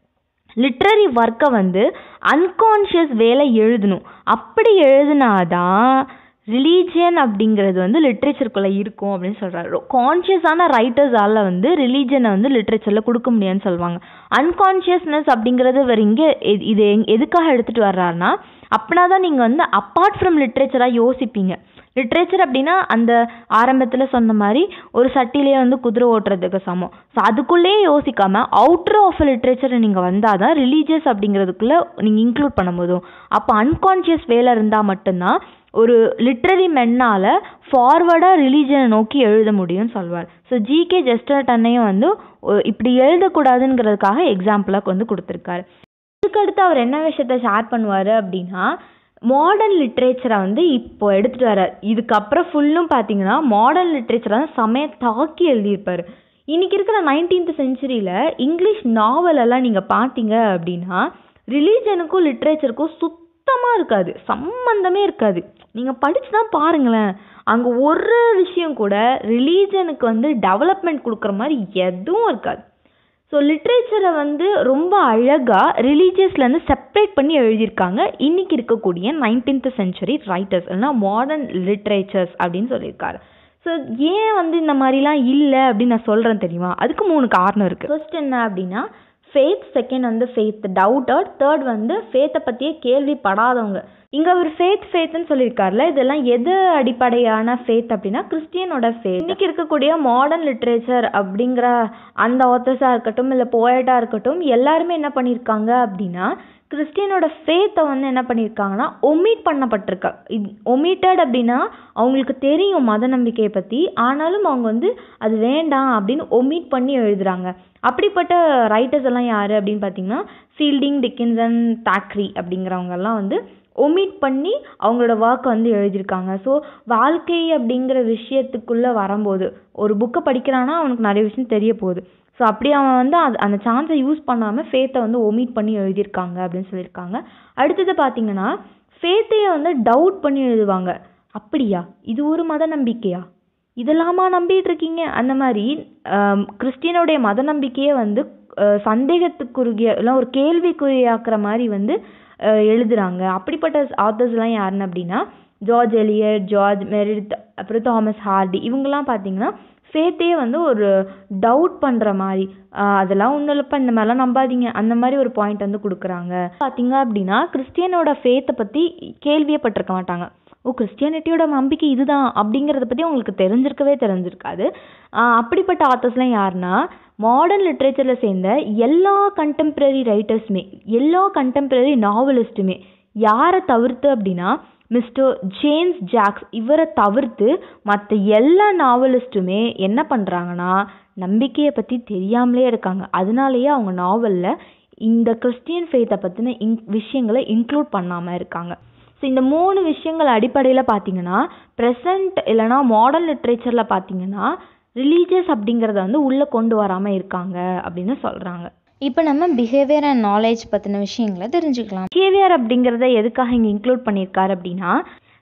லிட்ரரி ஒர்க்கை வந்து அன்கான்ஷியஸ் வேலை எழுதணும் அப்படி எழுதினாதான் ரிலீஜியன் அப்படிங்கிறது வந்து லிட்ரேச்சருக்குள்ளே இருக்கும் அப்படின்னு சொல்கிறாரு கான்ஷியஸான ரைட்டர்ஸால் வந்து ரிலீஜனை வந்து லிட்ரேச்சரில் கொடுக்க முடியாதுன்னு சொல்லுவாங்க அன்கான்ஷியஸ்னஸ் அப்படிங்கிறது இவர் இங்கே இது எதுக்காக எடுத்துகிட்டு வர்றாருன்னா அப்படின்னா தான் நீங்கள் வந்து அப்பார்ட் ஃப்ரம் லிட்ரேச்சராக யோசிப்பீங்க லிட்ரேச்சர் அப்படின்னா அந்த ஆரம்பத்தில் சொன்ன மாதிரி ஒரு சட்டிலே வந்து குதிரை ஓட்டுறதுக்கு சமம் ஸோ அதுக்குள்ளேயே யோசிக்காமல் அவுட்ரு ஆஃப் லிட்ரேச்சர் நீங்கள் வந்தால் தான் ரிலீஜியஸ் அப்படிங்கிறதுக்குள்ளே நீங்கள் இன்க்ளூட் பண்ண போதும் அப்போ அன்கான்ஷியஸ் வேலை இருந்தால் மட்டும்தான் ஒரு லிட்ரரி மென்னால் ஃபார்வர்டாக ரிலீஜனை நோக்கி எழுத முடியும்னு சொல்வார் ஸோ ஜிகே ஜெஸ்டர்டன்னையும் வந்து இப்படி எழுதக்கூடாதுங்கிறதுக்காக எக்ஸாம்பிளாக வந்து கொடுத்துருக்காரு இதுக்கடுத்து அவர் என்ன விஷயத்த ஷேர் பண்ணுவார் அப்படின்னா மாடர்ன் லிட்ரேச்சரை வந்து இப்போ எடுத்துகிட்டு வர இதுக்கப்புறம் ஃபுல்லும் பார்த்தீங்கன்னா மாடர்ன் லிட்ரேச்சரை தான் செமைய தாக்கி எழுதியிருப்பார் இன்றைக்கி இருக்கிற நைன்டீன்த் செஞ்சுரியில் இங்கிலீஷ் நாவலெல்லாம் நீங்கள் பார்த்தீங்க அப்படின்னா ரிலீஜனுக்கும் லிட்ரேச்சருக்கும் சுத்தமாக இருக்காது சம்மந்தமே இருக்காது நீங்கள் படித்து தான் பாருங்களேன் அங்கே ஒரு விஷயம் கூட ரிலீஜனுக்கு வந்து டெவலப்மெண்ட் கொடுக்குற மாதிரி எதுவும் இருக்காது ஸோ லிட்ரேச்சரை வந்து ரொம்ப அழகாக ரிலீஜியஸ்லேருந்து செப்பரேட் பண்ணி எழுதியிருக்காங்க இன்றைக்கி இருக்கக்கூடிய நைன்டீன்த் சென்ச்சுரி ரைட்டர்ஸ் இல்லைனா மாடர்ன் லிட்ரேச்சர்ஸ் அப்படின்னு சொல்லியிருக்காரு ஸோ ஏன் வந்து இந்த மாதிரிலாம் இல்லை அப்படின்னு நான் சொல்கிறேன் தெரியுமா அதுக்கு மூணு காரணம் இருக்குது ஃபர்ஸ்ட் என்ன அப்படின்னா ஃபேத் செகண்ட் வந்து ஃபேத் டவுட்டட் தேர்ட் வந்து ஃபேத்தை பற்றியே கேள்விப்படாதவங்க இங்கே அவர் ஃபேத் ஃபேத்துன்னு சொல்லியிருக்காருல இதெல்லாம் எது அடிப்படையான ஃபேத் அப்படின்னா கிறிஸ்டியனோட ஃபேத் இன்னைக்கு இருக்கக்கூடிய மாடர்ன் லிட்ரேச்சர் அப்படிங்கிற அந்த ஆத்தர்ஸாக இருக்கட்டும் இல்லை போயட்டாக இருக்கட்டும் எல்லாருமே என்ன பண்ணியிருக்காங்க அப்படின்னா கிறிஸ்டியனோட ஃபேத்தை வந்து என்ன பண்ணியிருக்காங்கன்னா ஒமிட் பண்ணப்பட்டிருக்கா இது ஒமிட்டட் அப்படின்னா அவங்களுக்கு தெரியும் மத நம்பிக்கையை பற்றி ஆனாலும் அவங்க வந்து அது வேண்டாம் அப்படின்னு ஒமிட் பண்ணி எழுதுறாங்க அப்படிப்பட்ட ரைட்டர்ஸ் எல்லாம் யார் அப்படின்னு பார்த்தீங்கன்னா ஃபீல்டிங் டிக்கின்சன் தாக்ரி அப்படிங்கிறவங்கெல்லாம் வந்து ஒமிட் பண்ணி அவங்களோட ஒர்க்கை வந்து எழுதியிருக்காங்க ஸோ வாழ்க்கை அப்படிங்கிற விஷயத்துக்குள்ளே வரும்போது ஒரு புக்கை படிக்கிறான்னா அவனுக்கு நிறைய விஷயம் தெரிய போகுது ஸோ அப்படி அவன் வந்து அது அந்த சான்ஸை யூஸ் பண்ணாமல் ஃபேத்தை வந்து ஒமிட் பண்ணி எழுதியிருக்காங்க அப்படின்னு சொல்லியிருக்காங்க அடுத்தது பார்த்தீங்கன்னா ஃபேத்தையை வந்து டவுட் பண்ணி எழுதுவாங்க அப்படியா இது ஒரு மத நம்பிக்கையா இதெல்லாமா நம்பிட்டு இருக்கீங்க அந்த மாதிரி கிறிஸ்டியனுடைய மத நம்பிக்கையை வந்து சந்தேகத்துக்குரிய இல்லை ஒரு கேள்விக்குறியாக்குற மாதிரி வந்து எழுதுறாங்க அப்படிப்பட்ட ஆத்தர்ஸ்லாம் யாருன்னு அப்படின்னா ஜார்ஜ் எலியட் ஜார்ஜ் மெரிட் அப்புறம் தாமஸ் ஹார்டி இவங்கெல்லாம் பார்த்தீங்கன்னா ஃபேத்தையே வந்து ஒரு டவுட் பண்ணுற மாதிரி அதெல்லாம் ஒன்றும் இல்லைப்பா இந்த மாதிரிலாம் நம்பாதீங்க அந்த மாதிரி ஒரு பாயிண்ட் வந்து கொடுக்குறாங்க பார்த்தீங்க அப்படின்னா கிறிஸ்டியனோட ஃபேத்தை பற்றி கேள்வியே பட்டிருக்க மாட்டாங்க ஓ கிறிஸ்டியானிட்டியோட நம்பிக்கை இதுதான் அப்படிங்கிறத பற்றி உங்களுக்கு தெரிஞ்சிருக்கவே தெரிஞ்சிருக்காது அப்படிப்பட்ட ஆத்தர்ஸ்லாம் யாருன்னா மாடர்ன் லிட்ரேச்சரில் சேர்ந்த எல்லா கண்டெம்ப்ரரி ரைட்டர்ஸுமே எல்லா கண்டெம்ப்ரரி நாவலிஸ்ட்டுமே யாரை தவிர்த்து அப்படின்னா மிஸ்டர் ஜேம்ஸ் ஜாக்ஸ் இவரை தவிர்த்து மற்ற எல்லா நாவலிஸ்ட்டுமே என்ன பண்ணுறாங்கன்னா நம்பிக்கையை பற்றி தெரியாமலே இருக்காங்க அதனாலேயே அவங்க நாவலில் இந்த கிறிஸ்டியன் ஃபெய்த்தை பற்றின இன் விஷயங்களை இன்க்ளூட் பண்ணாமல் இருக்காங்க ஸோ இந்த மூணு விஷயங்கள் அடிப்படையில் பார்த்தீங்கன்னா ப்ரெசண்ட் இல்லைனா மாடர்ன் லிட்ரேச்சரில் பார்த்தீங்கன்னா ரிலீஜியஸ் அப்படிங்கிறத வந்து உள்ளே கொண்டு வராமல் இருக்காங்க அப்படின்னு சொல்கிறாங்க இப்போ நம்ம பிஹேவியர் அண்ட் நாலேஜ் பற்றின விஷயங்களை தெரிஞ்சுக்கலாம் பிஹேவியர் அப்படிங்கிறத எதுக்காக இங்கே இன்க்ளூட் பண்ணியிருக்காரு அப்படின்னா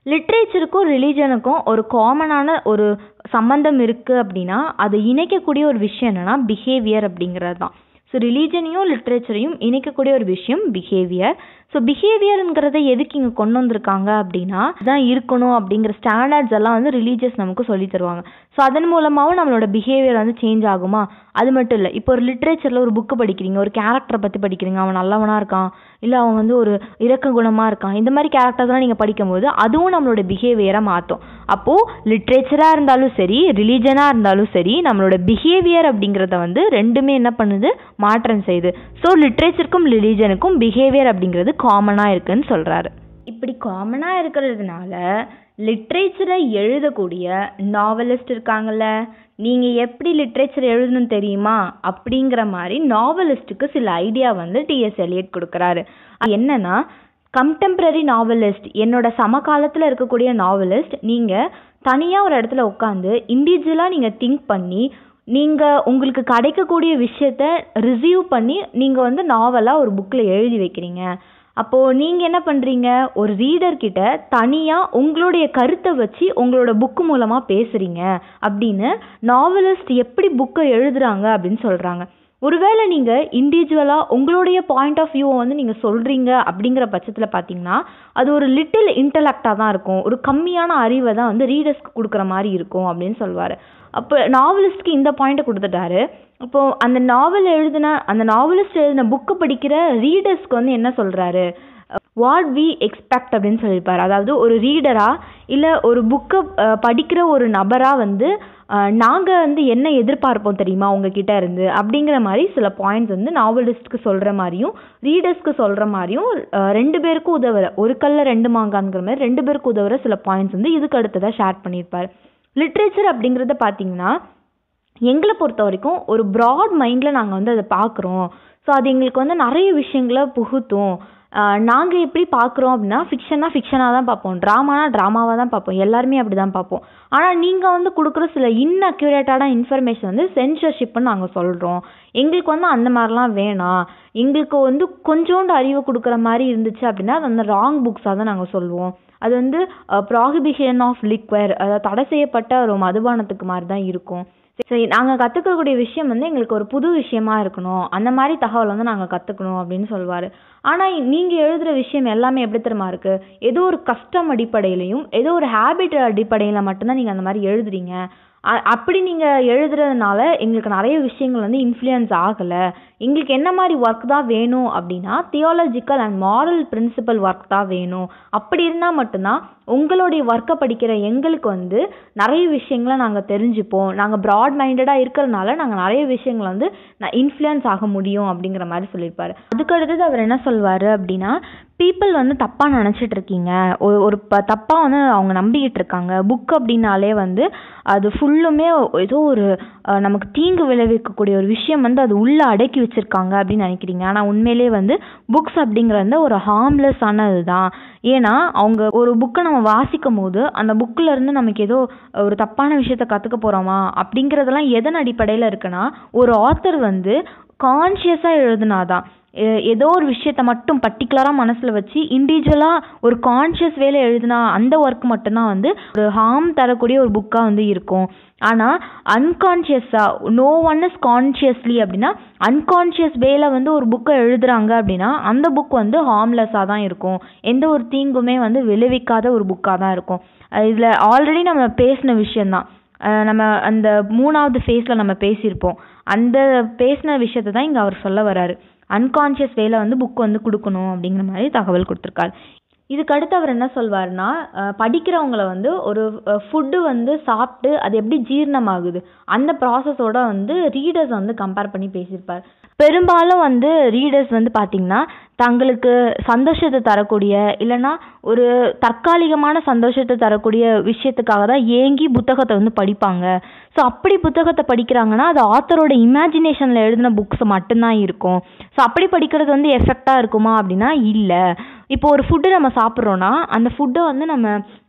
லிட்ரேச்சருக்கும் ரிலீஜனுக்கும் ஒரு காமனான ஒரு சம்மந்தம் இருக்குது அப்படின்னா அதை இணைக்கக்கூடிய ஒரு விஷயம் என்னென்னா பிஹேவியர் அப்படிங்கிறது தான் ஸோ ரிலீஜனையும் லிட்ரேச்சரையும் இணைக்கக்கூடிய ஒரு விஷயம் பிஹேவியர் ஸோ பிஹேவியருங்கிறத எதுக்கு இங்கே கொண்டு வந்திருக்காங்க அப்படின்னா இதான் இருக்கணும் அப்படிங்கிற ஸ்டாண்டர்ட்ஸ் எல்லாம் வந்து ரிலீஜியஸ் நமக்கு சொல்லி தருவாங்க ஸோ அதன் மூலமாகவும் நம்மளோட பிஹேவியர் வந்து சேஞ்ச் ஆகுமா அது மட்டும் இல்லை இப்போ ஒரு லிட்ரேச்சரில் ஒரு புக்கு படிக்கிறீங்க ஒரு கேரக்டரை பற்றி படிக்கிறீங்க அவன் நல்லவனாக இருக்கான் இல்லை அவன் வந்து ஒரு இரக்க குணமாக இருக்கான் இந்த மாதிரி கேரக்டர்ஸ்லாம் நீங்கள் படிக்கும்போது அதுவும் நம்மளோட பிஹேவியரை மாற்றும் அப்போது லிட்ரேச்சராக இருந்தாலும் சரி ரிலீஜனாக இருந்தாலும் சரி நம்மளோட பிஹேவியர் அப்படிங்கிறத வந்து ரெண்டுமே என்ன பண்ணுது மாற்றம் செய்யுது ஸோ லிட்ரேச்சருக்கும் ரிலீஜனுக்கும் பிஹேவியர் அப்படிங்கிறது காமனாக இருக்குன்னு சொல்கிறாரு இப்படி காமனாக இருக்கிறதுனால லிட்ரேச்சரை எழுதக்கூடிய நாவலிஸ்ட் இருக்காங்கல்ல நீங்கள் எப்படி லிட்ரேச்சர் எழுதணும் தெரியுமா அப்படிங்கிற மாதிரி நாவலிஸ்ட்டுக்கு சில ஐடியா வந்து டிஎஸ் எலியட் கொடுக்குறாரு அது என்னன்னா கண்டெம்ப்ரரி நாவலிஸ்ட் என்னோட சமகாலத்தில் இருக்கக்கூடிய நாவலிஸ்ட் நீங்கள் தனியாக ஒரு இடத்துல உட்காந்து இண்டிவிஜுவலாக நீங்கள் திங்க் பண்ணி நீங்கள் உங்களுக்கு கிடைக்கக்கூடிய விஷயத்த ரிசீவ் பண்ணி நீங்கள் வந்து நாவலாக ஒரு புக்கில் எழுதி வைக்கிறீங்க அப்போது நீங்கள் என்ன பண்ணுறீங்க ஒரு ரீடர்கிட்ட தனியாக உங்களுடைய கருத்தை வச்சு உங்களோட புக்கு மூலமாக பேசுகிறீங்க அப்படின்னு நாவலிஸ்ட் எப்படி புக்கை எழுதுறாங்க அப்படின்னு சொல்கிறாங்க ஒருவேளை நீங்கள் இண்டிவிஜுவலாக உங்களுடைய பாயிண்ட் ஆஃப் வியூவை வந்து நீங்கள் சொல்கிறீங்க அப்படிங்கிற பட்சத்தில் பார்த்தீங்கன்னா அது ஒரு லிட்டில் இன்டலெக்டாக தான் இருக்கும் ஒரு கம்மியான அறிவை தான் வந்து ரீடர்ஸ்க்கு கொடுக்குற மாதிரி இருக்கும் அப்படின்னு சொல்லுவார் அப்போ நாவலிஸ்ட்க்கு இந்த பாயிண்ட்டை கொடுத்துட்டாரு அப்போது அந்த நாவல் எழுதின அந்த நாவலிஸ்ட் எழுதின புக்கு படிக்கிற ரீடர்ஸ்க்கு வந்து என்ன சொல்கிறாரு வாட் வி எக்ஸ்பெக்ட் அப்படின்னு சொல்லியிருப்பார் அதாவது ஒரு ரீடராக இல்லை ஒரு புக்கை படிக்கிற ஒரு நபராக வந்து நாங்கள் வந்து என்ன எதிர்பார்ப்போம் தெரியுமா உங்ககிட்ட இருந்து அப்படிங்கிற மாதிரி சில பாயிண்ட்ஸ் வந்து நாவலிஸ்ட்க்கு சொல்கிற மாதிரியும் ரீடர்ஸ்க்கு சொல்கிற மாதிரியும் ரெண்டு பேருக்கும் உதவுற ஒரு கல்ல ரெண்டு மாங்கான்ங்கிற மாதிரி ரெண்டு பேருக்கு உதவுற சில பாயிண்ட்ஸ் வந்து இதுக்கு அடுத்ததாக ஷேர் பண்ணியிருப்பார் லிட்ரேச்சர் அப்படிங்கிறத பார்த்தீங்கன்னா எங்களை பொறுத்த வரைக்கும் ஒரு ப்ராட் மைண்டில் நாங்கள் வந்து அதை பார்க்குறோம் ஸோ அது எங்களுக்கு வந்து நிறைய விஷயங்களை புகுத்தும் நாங்கள் எப்படி பார்க்குறோம் அப்படின்னா ஃபிக்ஷனாக ஃபிக்ஷனாக தான் பார்ப்போம் ட்ராமானா ட்ராமாவாக தான் பார்ப்போம் எல்லாருமே அப்படி தான் பார்ப்போம் ஆனால் நீங்கள் வந்து கொடுக்குற சில இன்அக்யூரேட்டான இன்ஃபர்மேஷன் வந்து சென்சர்ஷிப்னு நாங்கள் சொல்கிறோம் எங்களுக்கு வந்து அந்த மாதிரிலாம் வேணாம் எங்களுக்கு வந்து கொஞ்சோண்டு அறிவு கொடுக்குற மாதிரி இருந்துச்சு அப்படின்னா அது அந்த ராங் புக்ஸாக தான் நாங்கள் சொல்லுவோம் அது வந்து ப்ராஹிபிஷன் ஆஃப் லிக்வர் அதாவது தடை செய்யப்பட்ட ஒரு மதுபானத்துக்கு மாதிரி தான் இருக்கும் சரி நாங்கள் கற்றுக்கக்கூடிய விஷயம் வந்து எங்களுக்கு ஒரு புது விஷயமா இருக்கணும் அந்த மாதிரி தகவல் வந்து நாங்கள் கற்றுக்கணும் அப்படின்னு சொல்லுவார் ஆனால் நீங்கள் எழுதுகிற விஷயம் எல்லாமே எப்படி தெரியுமா இருக்குது ஏதோ ஒரு கஷ்டம் அடிப்படையிலையும் ஏதோ ஒரு ஹேபிட் அடிப்படையில் மட்டும்தான் நீங்கள் அந்த மாதிரி எழுதுறீங்க அப்படி நீங்கள் எழுதுறதுனால எங்களுக்கு நிறைய விஷயங்கள் வந்து இன்ஃப்ளூயன்ஸ் ஆகலை எங்களுக்கு என்ன மாதிரி ஒர்க் தான் வேணும் அப்படின்னா theological and moral principle work தான் வேணும் அப்படி இருந்தால் மட்டும்தான் உங்களுடைய ஒர்க்கை படிக்கிற எங்களுக்கு வந்து நிறைய விஷயங்களை நாங்கள் தெரிஞ்சுப்போம் நாங்கள் ப்ராட் மைண்டடாக இருக்கிறனால நாங்கள் நிறைய விஷயங்களை வந்து இன்ஃப்ளூயன்ஸ் ஆக முடியும் அப்படிங்கிற மாதிரி சொல்லியிருப்பாரு அதுக்கு அடுத்தது அவர் என்ன சொல்வார் அப்படின்னா பீப்புள் வந்து தப்பாக நினச்சிட்டு இருக்கீங்க ஒரு ஒரு ப தப்பாக வந்து அவங்க நம்பிக்கிட்டு இருக்காங்க புக் அப்படின்னாலே வந்து அது ஃபுல்லுமே ஏதோ ஒரு நமக்கு தீங்கு விளைவிக்கக்கூடிய ஒரு விஷயம் வந்து அது உள்ளே அடக்கி வச்சுருக்காங்க அப்படின்னு நினைக்கிறீங்க ஆனால் உண்மையிலே வந்து புக்ஸ் அப்படிங்கிறது ஒரு ஹார்ம்லெஸ்ஸானது தான் ஏன்னா அவங்க ஒரு புக்கை நம்ம வாசிக்கும் போது அந்த புக்கில் இருந்து நமக்கு ஏதோ ஒரு தப்பான விஷயத்த கற்றுக்க போகிறோமா அப்படிங்கிறதெல்லாம் எதன் அடிப்படையில் இருக்குன்னா ஒரு ஆத்தர் வந்து கான்ஷியஸாக எழுதுனாதான் ஏதோ ஒரு விஷயத்த மட்டும் பர்டிகுலராக மனசில் வச்சு இண்டிவிஜுவலாக ஒரு கான்ஷியஸ் வேலை எழுதினா அந்த ஒர்க் மட்டும்தான் வந்து ஒரு ஹார்ம் தரக்கூடிய ஒரு புக்காக வந்து இருக்கும் ஆனால் அன்கான்ஷியஸாக நோ ஒன் இஸ் கான்ஷியஸ்லி அப்படின்னா அன்கான்ஷியஸ் வேல வந்து ஒரு புக்கை எழுதுறாங்க அப்படின்னா அந்த புக் வந்து ஹார்ம்லெஸ்ஸாக தான் இருக்கும் எந்த ஒரு தீங்குமே வந்து விளைவிக்காத ஒரு புக்காக தான் இருக்கும் இதில் ஆல்ரெடி நம்ம பேசின விஷயந்தான் நம்ம அந்த மூணாவது ஃபேஸில் நம்ம பேசியிருப்போம் அந்த பேசின விஷயத்தை தான் இங்கே அவர் சொல்ல வராரு அன்கான்ஷியஸ் வேல வந்து புக் வந்து கொடுக்கணும் அப்படிங்கிற மாதிரி தகவல் கொடுத்துருக்காரு இதுக்கு அடுத்து அவர் என்ன சொல்வார்னா படிக்கிறவங்கள வந்து ஒரு ஃபுட்டு வந்து சாப்பிட்டு அது எப்படி ஜீரணமாகுது அந்த ப்ராசஸோட வந்து ரீடர்ஸ் வந்து கம்பேர் பண்ணி பேசியிருப்பார் பெரும்பாலும் வந்து ரீடர்ஸ் வந்து பார்த்திங்கன்னா தங்களுக்கு சந்தோஷத்தை தரக்கூடிய இல்லைன்னா ஒரு தற்காலிகமான சந்தோஷத்தை தரக்கூடிய விஷயத்துக்காக தான் ஏங்கி புத்தகத்தை வந்து படிப்பாங்க ஸோ அப்படி புத்தகத்தை படிக்கிறாங்கன்னா அது ஆத்தரோட இமேஜினேஷனில் எழுதின புக்ஸ் மட்டும்தான் இருக்கும் ஸோ அப்படி படிக்கிறது வந்து எஃபெக்டாக இருக்குமா அப்படின்னா இல்லை இப்போ ஒரு ஃபுட்டு நம்ம சாப்பிட்றோன்னா அந்த ஃபுட்டை வந்து நம்ம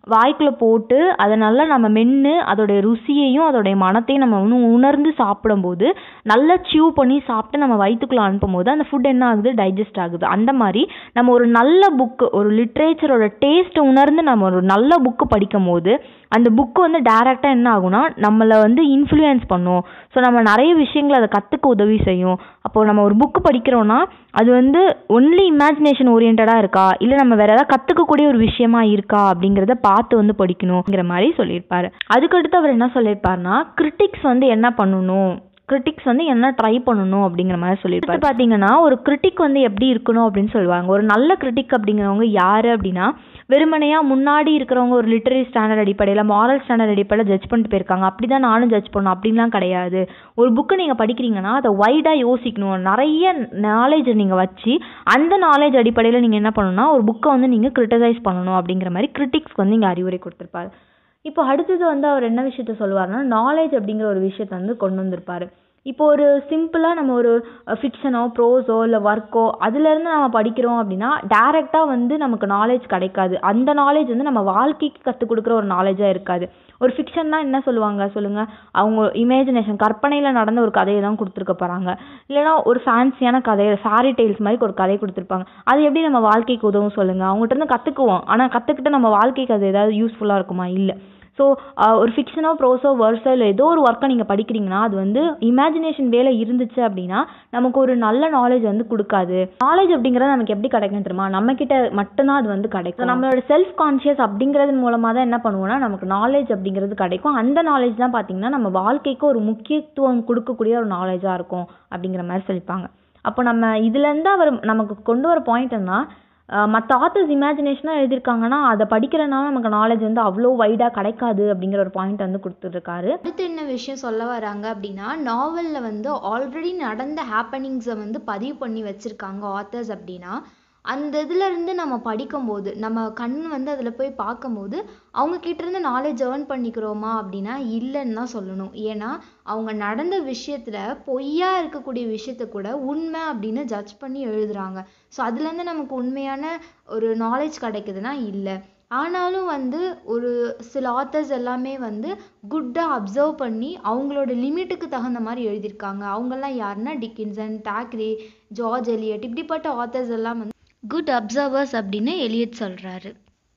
வாய்க்குள்ளே போட்டு அதை நல்லா நம்ம மென்று அதோடைய ருசியையும் அதோடைய மணத்தையும் நம்ம இன்னும் உணர்ந்து சாப்பிடும்போது நல்லா சியூ பண்ணி சாப்பிட்டு நம்ம வயிற்றுக்குள்ளே அனுப்பும்போது அந்த ஃபுட் என்ன ஆகுது டைஜஸ்ட் ஆகுது அந்த மாதிரி நம்ம ஒரு நல்ல புக்கு ஒரு லிட்ரேச்சரோட டேஸ்ட்டை உணர்ந்து நம்ம ஒரு நல்ல புக்கு படிக்கும் போது அந்த புக்கு வந்து டேரெக்டாக என்ன ஆகும்னா நம்மளை வந்து இன்ஃப்ளூயன்ஸ் பண்ணும் ஸோ நம்ம நிறைய விஷயங்களை அதை கற்றுக்க உதவி செய்யும் அப்போது நம்ம ஒரு புக்கு படிக்கிறோன்னா அது வந்து ஒன்லி இமேஜினேஷன் ஓரியன்டாக இருக்கா இல்லை நம்ம வேறு ஏதாவது கற்றுக்கக்கூடிய ஒரு விஷயமா இருக்கா அப்படிங்கிறத பார்த்து வந்து படிக்கணுங்கிற மாதிரி சொல்லியிருப்பாரு அதுக்கடுத்து அவர் என்ன சொல்லியிருப்பாருன்னா கிரிட்டிக்ஸ் வந்து என்ன பண்ணணும் கிரிட்டிக்ஸ் வந்து என்ன ட்ரை பண்ணணும் அப்படிங்கிற மாதிரி சொல்லியிருப்பாரு பார்த்தீங்கன்னா ஒரு கிரிட்டிக் வந்து எப்படி இருக்கணும் அப்படின்னு சொல்லுவாங்க ஒரு நல்ல கிரிட்டிக் அப்படிங்கிறவங்க யார் அப்படின்னா வெறுமனையாக முன்னாடி இருக்கிறவங்க ஒரு லிட்டரரி ஸ்டாண்டர்ட் அடிப்படையில் மாரல் ஸ்டாண்டர்ட் அடிப்படையில் ஜட்ஜ் பண்ணிட்டு போயிருக்காங்க அப்படி தான் நானும் ஜட்ஜ் பண்ணணும் அப்படின்லாம் கிடையாது ஒரு புக்கு நீங்கள் படிக்கிறீங்கன்னா அதை வைடாக யோசிக்கணும் நிறைய நாலேஜை நீங்கள் வச்சு அந்த நாலேஜ் அடிப்படையில் நீங்கள் என்ன பண்ணணும்னா ஒரு புக்கை வந்து நீங்கள் கிரிட்டிசைஸ் பண்ணணும் அப்படிங்கிற மாதிரி கிரிட்டிக்ஸ்க்கு வந்து இங்கே அறிவுரை கொடுத்துருப்பாரு இப்போ அடுத்தது வந்து அவர் என்ன விஷயத்த சொல்லுவாருன்னா நாலேஜ் அப்படிங்கிற ஒரு விஷயத்த வந்து கொண்டு வந்திருப்பாரு இப்போ ஒரு சிம்பிளாக நம்ம ஒரு ஃபிக்ஷனோ ப்ரோஸோ இல்லை ஒர்க்கோ அதுலேருந்து நம்ம படிக்கிறோம் அப்படின்னா டேரெக்டாக வந்து நமக்கு நாலேஜ் கிடைக்காது அந்த நாலேஜ் வந்து நம்ம வாழ்க்கைக்கு கற்றுக் கொடுக்குற ஒரு நாலேஜாக இருக்காது ஒரு ஃபிக்ஷன்னா என்ன சொல்லுவாங்க சொல்லுங்கள் அவங்க இமேஜினேஷன் கற்பனையில் நடந்த ஒரு கதையை தான் கொடுத்துருக்க போகிறாங்க இல்லைனா ஒரு ஃபேன்சியான கதை ஃபேரி டெய்ல்ஸ் மாதிரி ஒரு கதை கொடுத்துருப்பாங்க அது எப்படி நம்ம வாழ்க்கைக்கு உதவும் சொல்லுங்கள் அவங்ககிட்ட இருந்து கற்றுக்குவோம் ஆனால் கற்றுக்கிட்டு நம்ம வாழ்க்கைக்கு அது ஏதாவது யூஸ்ஃபுல்லாக இருக்குமா இல்லை ஸோ ஒரு ஃபிக்ஷனோ ப்ரோஸோ வேர்ஸோ இல்லை ஏதோ ஒரு ஒர்க்கை நீங்கள் படிக்கிறீங்கன்னா அது வந்து இமேஜினேஷன் வேலை இருந்துச்சு அப்படின்னா நமக்கு ஒரு நல்ல நாலேஜ் வந்து கொடுக்காது நாலேஜ் அப்படிங்கிறது நமக்கு எப்படி கிடைக்கும் தெரியுமா நம்மக்கிட்ட மட்டும்தான் அது வந்து கிடைக்கும் நம்மளோட செல்ஃப் கான்ஷியஸ் அப்படிங்கிறது மூலமாக தான் என்ன பண்ணுவோம்னா நமக்கு நாலேஜ் அப்படிங்கிறது கிடைக்கும் அந்த நாலேஜ் தான் பார்த்தீங்கன்னா நம்ம வாழ்க்கைக்கு ஒரு முக்கியத்துவம் கொடுக்கக்கூடிய ஒரு நாலேஜாக இருக்கும் அப்படிங்கிற மாதிரி சொல்லிப்பாங்க அப்போ நம்ம இதுலேருந்து அவர் நமக்கு கொண்டு வர பாயிண்ட் என்ன மற்ற ஆத்தர்ஸ் இமேஜினேஷனாக எழுதியிருக்காங்கன்னா அதை படிக்கிறனால நமக்கு நாலேஜ் வந்து அவ்வளோ வைடாக கிடைக்காது அப்படிங்கிற ஒரு பாயிண்ட் வந்து கொடுத்துருக்காரு அடுத்து என்ன விஷயம் சொல்ல வராங்க அப்படின்னா நாவலில் வந்து ஆல்ரெடி நடந்த ஹேப்பனிங்ஸை வந்து பதிவு பண்ணி வச்சுருக்காங்க ஆத்தர்ஸ் அப்படின்னா அந்த இதுல இருந்து நம்ம படிக்கும்போது நம்ம கண் வந்து அதில் போய் பார்க்கும்போது அவங்க கிட்ட இருந்து நாலேஜ் ஏர்ன் பண்ணிக்கிறோமா அப்படின்னா இல்லைன்னு தான் சொல்லணும் ஏன்னா அவங்க நடந்த விஷயத்துல பொய்யா இருக்கக்கூடிய விஷயத்த கூட உண்மை அப்படின்னு ஜட்ஜ் பண்ணி எழுதுறாங்க ஸோ அதுலேருந்து நமக்கு உண்மையான ஒரு நாலேஜ் கிடைக்குதுன்னா இல்லை ஆனாலும் வந்து ஒரு சில ஆத்தர்ஸ் எல்லாமே வந்து குட்டாக அப்சர்வ் பண்ணி அவங்களோட லிமிட்டுக்கு தகுந்த மாதிரி எழுதியிருக்காங்க அவங்கெல்லாம் யாருன்னா டிக்கின்சன் தாக்ரே ஜார்ஜ் எலியட் இப்படிப்பட்ட ஆத்தர்ஸ் எல்லாம் வந்து குட் அப்சர்வர்ஸ் அப்படின்னு எலியட் சொல்கிறாரு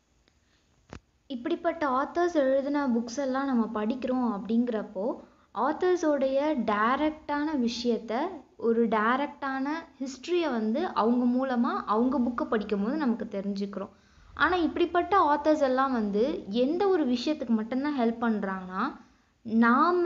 இப்படிப்பட்ட ஆத்தர்ஸ் எழுதின புக்ஸ் எல்லாம் நம்ம படிக்கிறோம் அப்படிங்கிறப்போ ஆத்தர்ஸோடைய டைரக்டான விஷயத்த ஒரு டைரக்டான ஹிஸ்ட்ரியை வந்து அவங்க மூலமாக அவங்க புக்கை படிக்கும்போது நமக்கு தெரிஞ்சுக்கிறோம் ஆனால் இப்படிப்பட்ட ஆத்தர்ஸ் எல்லாம் வந்து எந்த ஒரு விஷயத்துக்கு மட்டும்தான் ஹெல்ப் பண்ணுறாங்கன்னா நாம்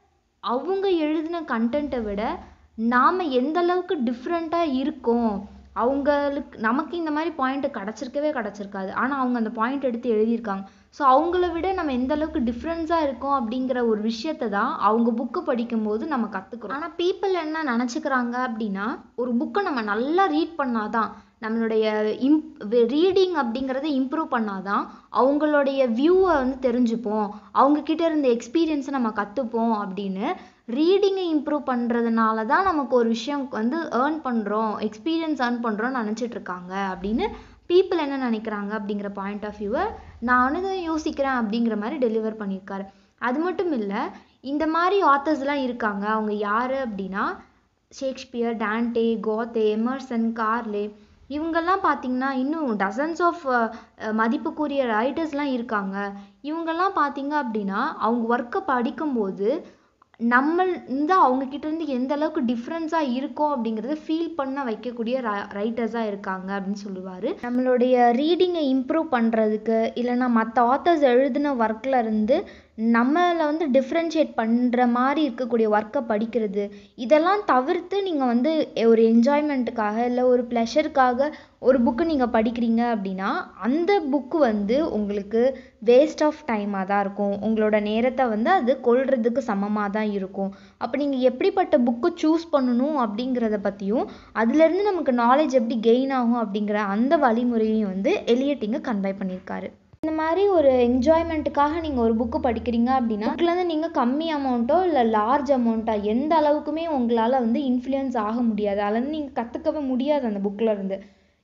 அவங்க எழுதின கண்டென்ட்டை விட நாம் எந்த அளவுக்கு டிஃப்ரெண்ட்டாக இருக்கோம் அவங்களுக்கு நமக்கு இந்த மாதிரி பாயிண்ட் கிடச்சிருக்கவே கிடச்சிருக்காது ஆனால் அவங்க அந்த பாயிண்ட் எடுத்து எழுதியிருக்காங்க ஸோ அவங்கள விட நம்ம எந்த அளவுக்கு டிஃப்ரென்ஸாக இருக்கோம் அப்படிங்கிற ஒரு விஷயத்தை தான் அவங்க புக்கு படிக்கும்போது நம்ம கற்றுக்குறோம் ஆனால் பீப்புள் என்ன நினச்சிக்கிறாங்க அப்படின்னா ஒரு புக்கை நம்ம நல்லா ரீட் பண்ணாதான் நம்மளுடைய இம்ப் ரீடிங் அப்படிங்கிறத இம்ப்ரூவ் பண்ணாதான் அவங்களுடைய வியூவை வந்து தெரிஞ்சுப்போம் அவங்கக்கிட்ட இருந்த எக்ஸ்பீரியன்ஸை நம்ம கற்றுப்போம் அப்படின்னு ரீடிங்கை இம்ப்ரூவ் பண்ணுறதுனால தான் நமக்கு ஒரு விஷயம் வந்து ஏர்ன் பண்ணுறோம் எக்ஸ்பீரியன்ஸ் ஏர்ன் பண்ணுறோம்னு நினச்சிட்டு இருக்காங்க அப்படின்னு பீப்புள் என்ன நினைக்கிறாங்க அப்படிங்கிற பாயிண்ட் ஆஃப் வியூவை நானும் இதை யோசிக்கிறேன் அப்படிங்கிற மாதிரி டெலிவர் பண்ணியிருக்காரு அது மட்டும் இல்லை இந்த மாதிரி ஆத்தர்ஸ்லாம் இருக்காங்க அவங்க யார் அப்படின்னா Shakespeare Dante Goethe Emerson Carlyle இவங்கெல்லாம் பார்த்தீங்கன்னா இன்னும் டசன்ஸ் ஆஃப் மதிப்புக்குரிய ரைட்டர்ஸ்லாம் இருக்காங்க இவங்கெல்லாம் பார்த்தீங்க அப்படின்னா அவங்க ஒர்க்கை படிக்கும்போது நம்ம இந்த அவங்க கிட்ட இருந்து எந்த அளவுக்கு டிஃப்ரென்ஸாக இருக்கோம் அப்படிங்கிறத ஃபீல் பண்ண வைக்கக்கூடிய ரைட்டர்ஸாக இருக்காங்க அப்படின்னு சொல்லுவார் நம்மளுடைய ரீடிங்கை இம்ப்ரூவ் பண்ணுறதுக்கு இல்லைன்னா மற்ற ஆத்தர்ஸ் எழுதின ஒர்க்கில் இருந்து நம்மளை வந்து டிஃப்ரென்ஷியேட் பண்ணுற மாதிரி இருக்கக்கூடிய ஒர்க்கை படிக்கிறது இதெல்லாம் தவிர்த்து நீங்கள் வந்து ஒரு என்ஜாய்மெண்ட்டுக்காக இல்லை ஒரு ப்ளஷருக்காக ஒரு புக்கு நீங்கள் படிக்கிறீங்க அப்படின்னா அந்த புக்கு வந்து உங்களுக்கு வேஸ்ட் ஆஃப் டைமாக தான் இருக்கும் உங்களோட நேரத்தை வந்து அது கொள்றதுக்கு சமமாக தான் இருக்கும் அப்போ நீங்கள் எப்படிப்பட்ட புக்கு சூஸ் பண்ணணும் அப்படிங்கிறத பற்றியும் அதுலேருந்து நமக்கு நாலேஜ் எப்படி கெயின் ஆகும் அப்படிங்கிற அந்த வழிமுறையையும் வந்து எலியட் இங்கே கன்வே பண்ணியிருக்காரு இந்த மாதிரி ஒரு என்ஜாய்மெண்ட்டுக்காக நீங்கள் ஒரு புக்கு படிக்கிறீங்க அப்படின்னா அதுலேருந்து நீங்கள் கம்மி அமௌண்ட்டோ இல்லை லார்ஜ் அமௌண்ட்டோ எந்த அளவுக்குமே உங்களால் வந்து இன்ஃப்ளூயன்ஸ் ஆக முடியாது அதுலேருந்து நீங்கள் கற்றுக்கவே முடியாது அந்த புக்கில் இருந்து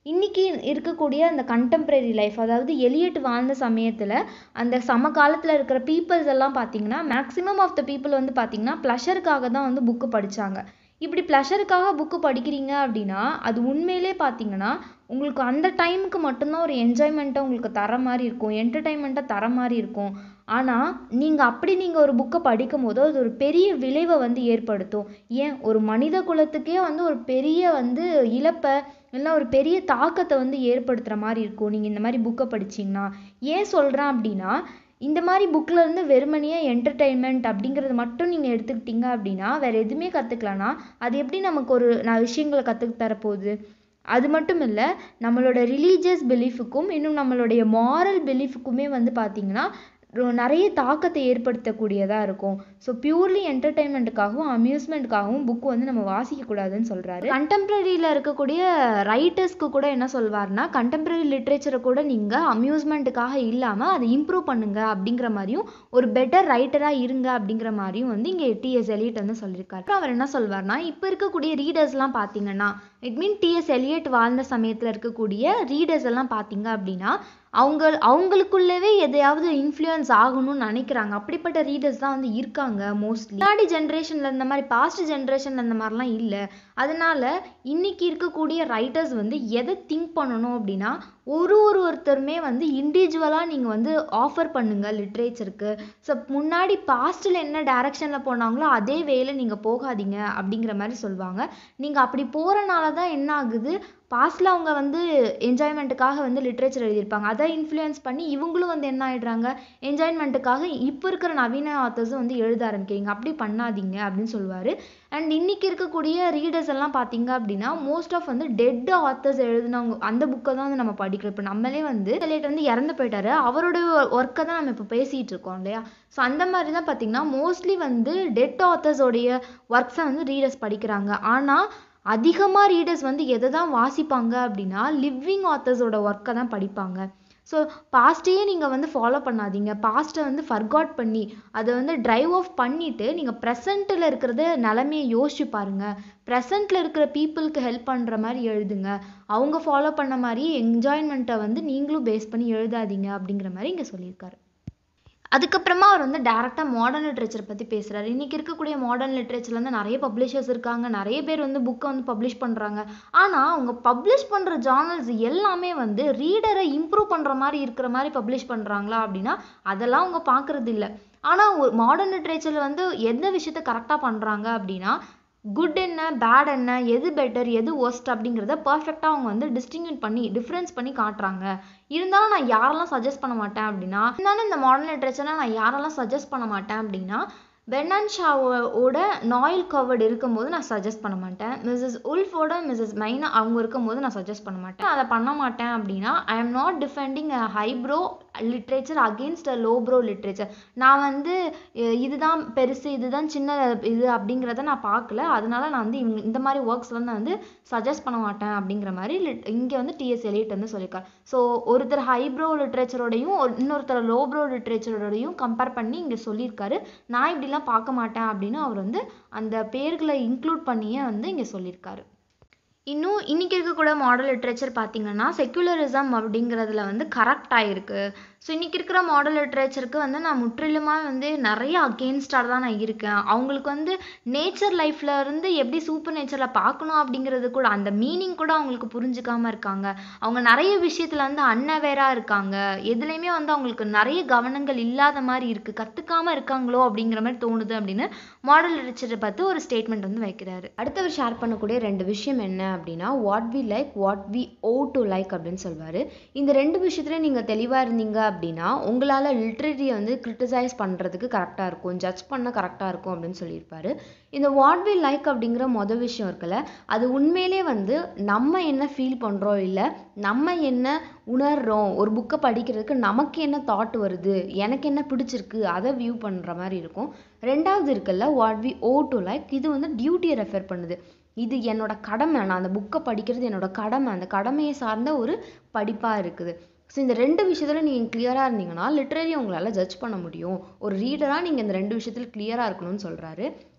இன்னைக்கு இருக்கக்கூடிய அந்த கண்டெம்பரரி லைஃப் அதாவது எலியட் வாழ்ந்த சமயத்தில் அந்த சமகாலத்தில் இருக்கிற பீப்புள்ஸ் எல்லாம் பார்த்தீங்கன்னா மேக்ஸிமம் ஆஃப் த பீப்புள் வந்து பார்த்தீங்கன்னா ப்ளஷருக்காக தான் வந்து புக்கு படித்தாங்க இப்படி ப்ளஷருக்காக புக்கு படிக்கிறீங்க அப்படின்னா அது உண்மையிலே பார்த்தீங்கன்னா உங்களுக்கு அந்த டைமுக்கு மட்டும்தான் ஒரு என்ஜாய்மெண்ட்டை உங்களுக்கு தர மாதிரி இருக்கும் என்டர்டைன்மெண்ட்டை தர மாதிரி இருக்கும் ஆனால் நீங்கள் அப்படி நீங்கள் ஒரு புக்கை படிக்கும் போது அது ஒரு பெரிய விளைவை வந்து ஏற்படுத்தும் ஏன் ஒரு மனித குலத்துக்கே வந்து ஒரு பெரிய வந்து இழப்பை இல்லை ஒரு பெரிய தாக்கத்தை வந்து ஏற்படுத்துகிற மாதிரி இருக்கும் நீங்கள் இந்த மாதிரி புக்கை படிச்சீங்கன்னா ஏன் சொல்கிறேன் அப்படின்னா இந்த மாதிரி புக்கில் இருந்து வெறுமனையே என்டர்டெயின்மெண்ட் அப்படிங்கிறது மட்டும் நீங்கள் எடுத்துக்கிட்டீங்க அப்படின்னா வேறு எதுவுமே கற்றுக்கலனா அது எப்படி நமக்கு ஒரு நான் விஷயங்களை கற்றுக்கு தரப்போகுது அது மட்டும் இல்லை நம்மளோட ரிலீஜியஸ் பிலீஃபுக்கும் இன்னும் நம்மளுடைய மாரல் பிலீஃபுக்குமே வந்து பார்த்தீங்கன்னா ரொ- நிறைய தாக்கத்தை ஏற்படுத்தக்கூடியதாக இருக்கும் ஸோ பியூர்லி என்டர்டெயின்மெண்ட்டுக்காகவும் அம்யூஸ்மெண்ட்டுக்காகவும் புக் வந்து நம்ம வாசிக்கக்கூடாதுன்னு சொல்கிறாரு கண்டெம்பரரியில் இருக்கக்கூடிய ரைட்டர்ஸ்க்கு கூட என்ன சொல்வார்னா கண்டெம்பரரி லிட்ரேச்சரை கூட நீங்கள் அம்யூஸ்மெண்ட்டுக்காக இல்லாமல் அதை இம்ப்ரூவ் பண்ணுங்க அப்படிங்கிற மாதிரியும் ஒரு பெட்டர் ரைட்டராக இருங்க அப்படிங்கிற மாதிரியும் வந்து இங்கே டிஎஸ் எலியட் வந்து சொல்லியிருக்காரு அப்புறம் அவர் என்ன சொல்வார்னா இப்போ இருக்கக்கூடிய ரீடர்ஸ்லாம் பார்த்தீங்கன்னா இட் மீன் டிஎஸ் எலியட் வாழ்ந்த சமயத்தில் இருக்கக்கூடிய ரீடர்ஸ் எல்லாம் பார்த்தீங்க அப்படின்னா அவங்க அவங்களுக்குள்ளவே எதையாவது இன்ஃப்ளூயன்ஸ் ஆகணும்னு நினைக்கிறாங்க அப்படிப்பட்ட ரீடர்ஸ் தான் வந்து இருக்காங்க மோஸ்ட்லி முன்னாடி ஜென்ரேஷனில் இந்த மாதிரி பாஸ்ட் ஜென்ரேஷனில் இந்த மாதிரிலாம் இல்லை அதனால இன்னைக்கு இருக்கக்கூடிய ரைட்டர்ஸ் வந்து எதை திங்க் பண்ணணும் அப்படின்னா ஒரு ஒரு ஒருத்தருமே வந்து இண்டிவிஜுவலாக நீங்கள் வந்து ஆஃபர் பண்ணுங்க லிட்ரேச்சருக்கு ஸோ முன்னாடி பாஸ்ட்டில் என்ன டைரக்ஷனில் போனாங்களோ அதே வேல நீங்கள் போகாதீங்க அப்படிங்கிற மாதிரி சொல்லுவாங்க நீங்கள் அப்படி போகிறனால தான் என்ன ஆகுது பாஸ்டில் அவங்க வந்து என்ஜாய்மெண்ட்டுக்காக வந்து லிட்ரேச்சர் எழுதியிருப்பாங்க அதை இன்ஃப்ளூயன்ஸ் பண்ணி இவங்களும் வந்து என்ன ஆயிடுறாங்க என்ஜாய்மெண்ட்டுக்காக இப்போ இருக்கிற நவீன ஆத்தர்ஸும் வந்து எழுத ஆரம்பிக்கிறீங்க அப்படி பண்ணாதீங்க அப்படின்னு சொல்லுவார் அண்ட் இன்னைக்கு இருக்கக்கூடிய ரீடர்ஸ் எல்லாம் பார்த்தீங்க அப்படின்னா மோஸ்ட் ஆஃப் வந்து டெட் ஆத்தர்ஸ் எழுதினவங்க அந்த புக்கை தான் வந்து நம்ம படிக்கிறோம் இப்போ நம்மளே வந்து லேட் வந்து இறந்து போயிட்டாரு அவரோட ஒர்க்கை தான் நம்ம இப்போ பேசிகிட்டு இருக்கோம் இல்லையா ஸோ அந்த மாதிரி தான் பார்த்தீங்கன்னா மோஸ்ட்லி வந்து டெட் ஆத்தர்ஸோடைய ஒர்க்ஸை வந்து ரீடர்ஸ் படிக்கிறாங்க ஆனால் அதிகமாக ரீடர்ஸ் வந்து எதை தான் வாசிப்பாங்க அப்படின்னா லிவிங் ஆத்தர்ஸோட ஒர்க்கை தான் படிப்பாங்க ஸோ பாஸ்ட்டையே நீங்கள் வந்து ஃபாலோ பண்ணாதீங்க பாஸ்ட்டை வந்து ஃபர்காட் பண்ணி அதை வந்து ட்ரைவ் ஆஃப் பண்ணிவிட்டு நீங்கள் ப்ரெசண்ட்டில் இருக்கிறத நிலமையை யோசிச்சு பாருங்கள் ப்ரெசண்ட்டில் இருக்கிற பீப்புளுக்கு ஹெல்ப் பண்ணுற மாதிரி எழுதுங்க அவங்க ஃபாலோ பண்ண மாதிரி என்ஜாய்மெண்ட்டை வந்து நீங்களும் பேஸ் பண்ணி எழுதாதீங்க அப்படிங்கிற மாதிரி இங்கே சொல்லியிருக்காரு அதுக்கப்புறமா அவர் வந்து டேரெக்டாக மாடர்ன் லிட்ரேச்சர் பற்றி பேசுகிறாரு இன்றைக்கி இருக்கக்கூடிய மாடர்ன் லிட்ரேச்சரில் வந்து நிறைய பப்ளிஷர்ஸ் இருக்காங்க நிறைய பேர் வந்து புக்கை வந்து பப்ளிஷ் பண்ணுறாங்க ஆனால் அவங்க பப்ளிஷ் பண்ணுற ஜார்னல்ஸ் எல்லாமே வந்து ரீடரை இம்ப்ரூவ் பண்ணுற மாதிரி இருக்கிற மாதிரி பப்ளிஷ் பண்ணுறாங்களா அப்படின்னா அதெல்லாம் அவங்க பார்க்குறது இல்லை ஆனால் ஒரு மாடர்ன் லிட்ரேச்சரில் வந்து எந்த விஷயத்த கரெக்டாக பண்ணுறாங்க அப்படின்னா குட் என்ன பேட் என்ன எது பெட்டர் எது ஒஸ்ட் அப்படிங்கிறத பர்ஃபெக்டாக அவங்க வந்து டிஸ்டிங்யூட் பண்ணி டிஃப்ரென்ஸ் பண்ணி காட்டுறாங்க இருந்தாலும் நான் யாரெல்லாம் சஜஸ்ட் பண்ண மாட்டேன் அப்படின்னா இருந்தாலும் இந்த மாடர்ன் லிட்ரேச்சரில் நான் யாரெல்லாம் சஜஸ்ட் பண்ண மாட்டேன் அப்படின்னா பெர்னான் ஷாவோட நாயில் கவர்டு இருக்கும்போது நான் சஜஸ்ட் பண்ண மாட்டேன் மிஸ்ஸஸ் உல்ஃபோட மிஸ்ஸஸ் மைனா அவங்க இருக்கும்போது நான் சஜஸ்ட் பண்ண மாட்டேன் அதை பண்ண மாட்டேன் அப்படின்னா I am not defending a highbrow literature against a lowbrow literature நான் வந்து அஹ் இதுதான் பெருசு இதுதான் சின்ன இது அப்படிங்கிறத நான் பார்க்கல அதனால நான் வந்து இவங்க இந்த மாதிரி ஒர்க்ஸ் வந்து நான் வந்து சஜஸ்ட் பண்ண மாட்டேன் அப்படிங்கிற மாதிரி லிட் இங்கே வந்து டிஎஸ் எலிட் வந்து சொல்லியிருக்காரு ஸோ ஒருத்தர் ஹைப்ரோ லிட்ரேச்சரோடையும் இன்னொருத்தர் லோப்ரோ லிட்ரேச்சரோடையும் கம்பேர் பண்ணி இங்கே சொல்லியிருக்காரு நான் இப்படிலாம் பார்க்க மாட்டேன் அப்படின்னு அவர் வந்து அந்த பேர்களை இன்க்ளூட் பண்ணியே வந்து இங்கே சொல்லியிருக்காரு இன்னும் இன்னைக்கு இருக்கக்கூட மாடல் லிட்ரேச்சர் பார்த்தீங்கன்னா செக்குலரிசம் அப்படிங்கிறதுல வந்து கரெக்ட் ஆயிருக்கு ஸோ இன்னைக்கு இருக்கிற மாடல் லிட்ரேச்சருக்கு வந்து நான் முற்றிலுமாக வந்து நிறைய அகெயின்ஸ்டாக தான் நான் இருக்கேன் அவங்களுக்கு வந்து நேச்சர் லைஃப்ல இருந்து எப்படி சூப்பர் நேச்சரில் பார்க்கணும் அப்படிங்கிறது கூட அந்த மீனிங் கூட அவங்களுக்கு புரிஞ்சுக்காம இருக்காங்க அவங்க நிறைய விஷயத்துல வந்து அன்னவேராக இருக்காங்க எதுலேயுமே வந்து அவங்களுக்கு நிறைய கவனங்கள் இல்லாத மாதிரி இருக்கு கற்றுக்காம இருக்காங்களோ அப்படிங்கிற மாதிரி தோணுது அப்படின்னு மாடல் லிட்ரேச்சரை பார்த்து ஒரு ஸ்டேட்மெண்ட் வந்து வைக்கிறாரு அடுத்தவர் ஷேர் பண்ணக்கூடிய ரெண்டு விஷயம் என்ன அப்படின்னா what we like what we ought to like அப்படின்னு சொல்வாரு இந்த ரெண்டு விஷயத்துல நீங்க தெளிவா இருந்தீங்க அப்படின்னா உங்களால லிட்ரரியை வந்து கிரிட்டிசைஸ் பண்றதுக்கு கரெக்டா இருக்கும் ஜட்ஜ் பண்ண கரெக்டா இருக்கும் அப்படின்னு சொல்லியிருப்பாரு இந்த வாட் வி லைக் அப்படிங்கிற மொதல் விஷயம் இருக்குல்ல அது உண்மையிலே வந்து நம்ம என்ன ஃபீல் பண்றோம் இல்ல நம்ம என்ன உணர்றோம் ஒரு புக்கை படிக்கிறதுக்கு நமக்கு என்ன தாட் வருது எனக்கு என்ன பிடிச்சிருக்கு அதை வியூ பண்ற மாதிரி இருக்கும் ரெண்டாவது இருக்குல்ல what we ought to like இது வந்து டியூட்டியை ரெஃபர் பண்ணுது இது என்னோட கடமை நான் அந்த புக்கை படிக்கிறது என்னோட கடமை அந்த கடமையை சார்ந்த ஒரு படிப்பாக இருக்குது ஸோ இந்த ரெண்டு விஷயத்துல நீங்கள் கிளியராக இருந்தீங்கன்னா லிட்ரரி உங்களால் ஜட்ஜ் பண்ண முடியும் ஒரு ரீடராக நீங்கள் இந்த ரெண்டு விஷயத்துல கிளியராக இருக்கணும்னு சொல்கிறாரு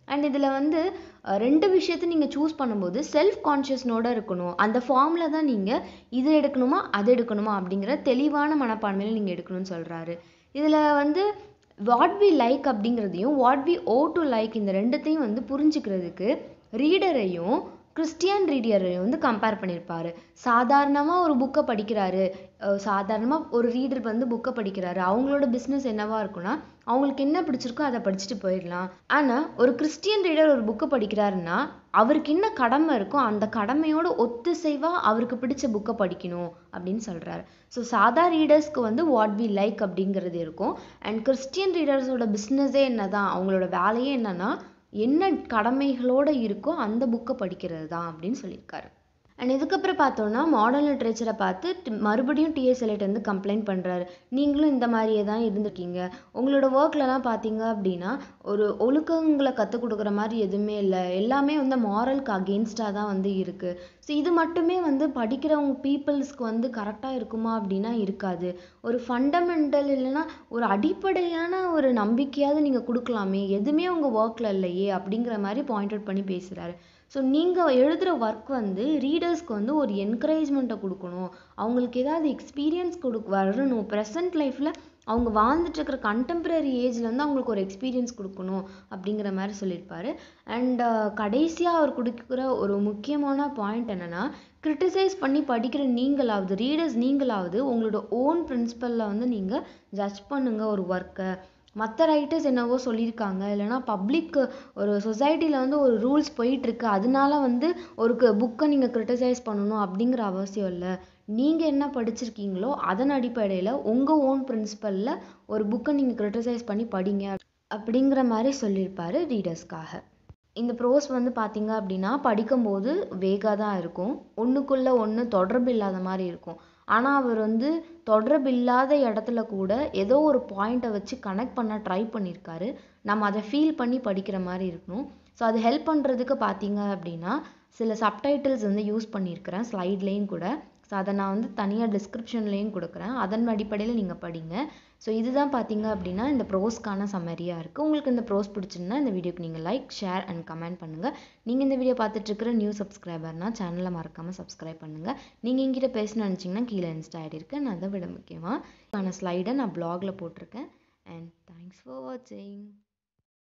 அண்ட் இதில் வந்து அஹ், ரெண்டு விஷயத்தை நீங்கள் சூஸ் பண்ணும்போது செல்ஃப் கான்ஷியஸ்னோட இருக்கணும் அந்த ஃபார்மில் தான் நீங்கள் இது எடுக்கணுமா அது எடுக்கணுமா அப்படிங்கிற தெளிவான மனப்பான்மையில் நீங்கள் எடுக்கணும்னு சொல்கிறாரு இதில் வந்து வாட் வி லைக் அப்படிங்கிறதையும் what we ought to like இந்த ரெண்டுத்தையும் வந்து புரிஞ்சுக்கிறதுக்கு ரீடரையும் கிறிஸ்டியன் ரீடரையும் வந்து கம்பேர் பண்ணியிருப்பாரு சாதாரணமாக ஒரு புக்கை படிக்கிறாரு சாதாரணமாக ஒரு ரீடர் வந்து புக்கை படிக்கிறாரு அவங்களோட பிஸ்னஸ் என்னவா இருக்கும்னா அவங்களுக்கு என்ன பிடிச்சிருக்கோ அதை படிச்சுட்டு போயிடலாம் ஆனால் ஒரு கிறிஸ்டியன் ரீடர் ஒரு புக்கை படிக்கிறாருன்னா அவருக்கு என்ன கடமை இருக்கோ அந்த கடமையோட ஒத்திசைவாக அவருக்கு பிடிச்ச புக்கை படிக்கணும் அப்படின்னு சொல்கிறாரு ஸோ சாதா ரீடர்ஸ்க்கு வந்து வாட் வி லைக் அப்படிங்கிறது இருக்கும் அண்ட் கிறிஸ்டியன் ரீடர்ஸோட பிஸ்னஸே என்னதான் அவங்களோட வேலையே என்னன்னா என்ன கடமைகளோட இருக்கோ அந்த புக்கை படிக்கிறது தான் அப்படின்னு சொல்லியிருக்காரு அண்ட் இதுக்கப்புறம் பார்த்தோன்னா மாடர்ன் லிட்ரேச்சரை பார்த்து டி- மறுபடியும் டிஎஸ் எலைட் வந்து கம்ப்ளைண்ட் பண்ணுறாரு நீங்களும் இந்த மாதிரியே தான் இருந்திருக்கீங்க உங்களோட ஒர்க்லலாம் பார்த்தீங்க அப்படின்னா ஒரு ஒழுக்கங்களை கற்றுக் கொடுக்குற மாதிரி எதுவுமே இல்லை எல்லாமே வந்து மாரலுக்கு அகெயின்ஸ்டாக தான் வந்து இருக்குது ஸோ இது மட்டுமே வந்து படிக்கிறவங்க பீப்புள்ஸ்க்கு வந்து கரெக்டாக இருக்குமா அப்படின்னா இருக்காது ஒரு ஃபண்டமெண்டல் இல்லைன்னா ஒரு அடிப்படையான ஒரு நம்பிக்கையாவது நீங்கள் கொடுக்கலாமே எதுவுமே உங்கள் ஒர்க்கில் இல்லையே அப்படிங்கிற மாதிரி பாயிண்ட் அவுட் பண்ணி பேசுகிறாரு ஸோ நீங்கள் எழுதுகிற ஒர்க் வந்து ரீடர்ஸ்க்கு வந்து ஒரு என்கரேஜ்மெண்ட்டை கொடுக்கணும் அவங்களுக்கு ஏதாவது எக்ஸ்பீரியன்ஸ் கொடு வரணும் ப்ரெசன்ட் லைஃப்பில் அவங்க வாழ்ந்துட்டு இருக்கிற கண்டெம்பரரி ஏஜ்ல வந்து அவங்களுக்கு ஒரு எக்ஸ்பீரியன்ஸ் கொடுக்கணும் அப்படிங்கிற மாதிரி சொல்லியிருப்பாரு அண்ட் கடைசியாக அவர் கொடுக்குற ஒரு முக்கியமான பாயிண்ட் என்னன்னா கிரிட்டிசைஸ் பண்ணி படிக்கிற நீங்களாவது ரீடர்ஸ் நீங்களாவது உங்களோட ஓன் பிரின்சிபலில் வந்து நீங்கள் ஜட்ஜ் பண்ணுங்க ஒரு ஒர்க்கை மற்ற ரைட்டர்ஸ் என்னவோ சொல்லியிருக்காங்க இல்லைன்னா பப்ளிக் ஒரு சொசைட்டியில் வந்து ஒரு ரூல்ஸ் போயிட்டுருக்கு அதனால வந்து ஒரு புக்கை நீங்கள் கிரிட்டிசைஸ் பண்ணணும் அப்படிங்கிற அவசியம் இல்லை நீங்கள் என்ன படிச்சிருக்கீங்களோ அதன் அடிப்படையில் உங்கள் ஓன் பிரின்சிபலில் ஒரு புக்கை நீங்கள் கிரிட்டிசைஸ் பண்ணி படிங்க அப்படிங்கிற மாதிரி சொல்லியிருப்பாரு ரீடர்ஸ்க்காக இந்த ப்ரோஸ் வந்து பார்த்தீங்க அப்படின்னா படிக்கும்போது வேகாக தான் இருக்கும் ஒன்றுக்குள்ளே ஒன்று தொடர்பு இல்லாத மாதிரி இருக்கும் ஆனால் அவர் வந்து தொடர்பு இல்லாத இடத்துல கூட ஏதோ ஒரு பாயிண்ட்டை வச்சு கனெக்ட் பண்ண ட்ரை பண்ணியிருக்காரு நம்ம அதை ஃபீல் பண்ணி படிக்கிற மாதிரி இருக்கணும் ஸோ அது ஹெல்ப் பண்ணுறதுக்கு பார்த்தீங்க அப்படின்னா சில சப்டைட்டில்ஸ் வந்து யூஸ் பண்ணியிருக்கிறேன் ஸ்லைட்லேயும் கூட ஸோ அதை நான் வந்து தனியாக டிஸ்கிரிப்ஷன்லேயும் கொடுக்குறேன் அதன் அடிப்படையில் நீங்கள் படிங்க ஸோ இதுதான் பார்த்தீங்க அப்படின்னா இந்த ப்ரோஸ்க்கான சம்மரியாக இருக்குது உங்களுக்கு இந்த ப்ரோஸ் பிடிச்சிருந்தா இந்த வீடியோக்கு நீங்கள் லைக் ஷேர் அண்ட் கமெண்ட் பண்ணுங்கள் நீங்கள் இந்த வீடியோ பார்த்துட்டு இருக்கிற நியூ சப்ஸ்கிரைபர்னா சேனலை மறக்காமல் சப்ஸ்கிரைப் பண்ணுங்கள் நீங்கள் எங்கிட்ட பேசணும்னு நினச்சிங்கன்னா கீழே இன்ஸ்டா ஐடி இருக்குது நான் அதை விட முக்கியமாக ஸ்லைடை நான் ப்ளாகில் போட்டிருக்கேன் அண்ட் தேங்க்ஸ் ஃபார் வாட்சிங்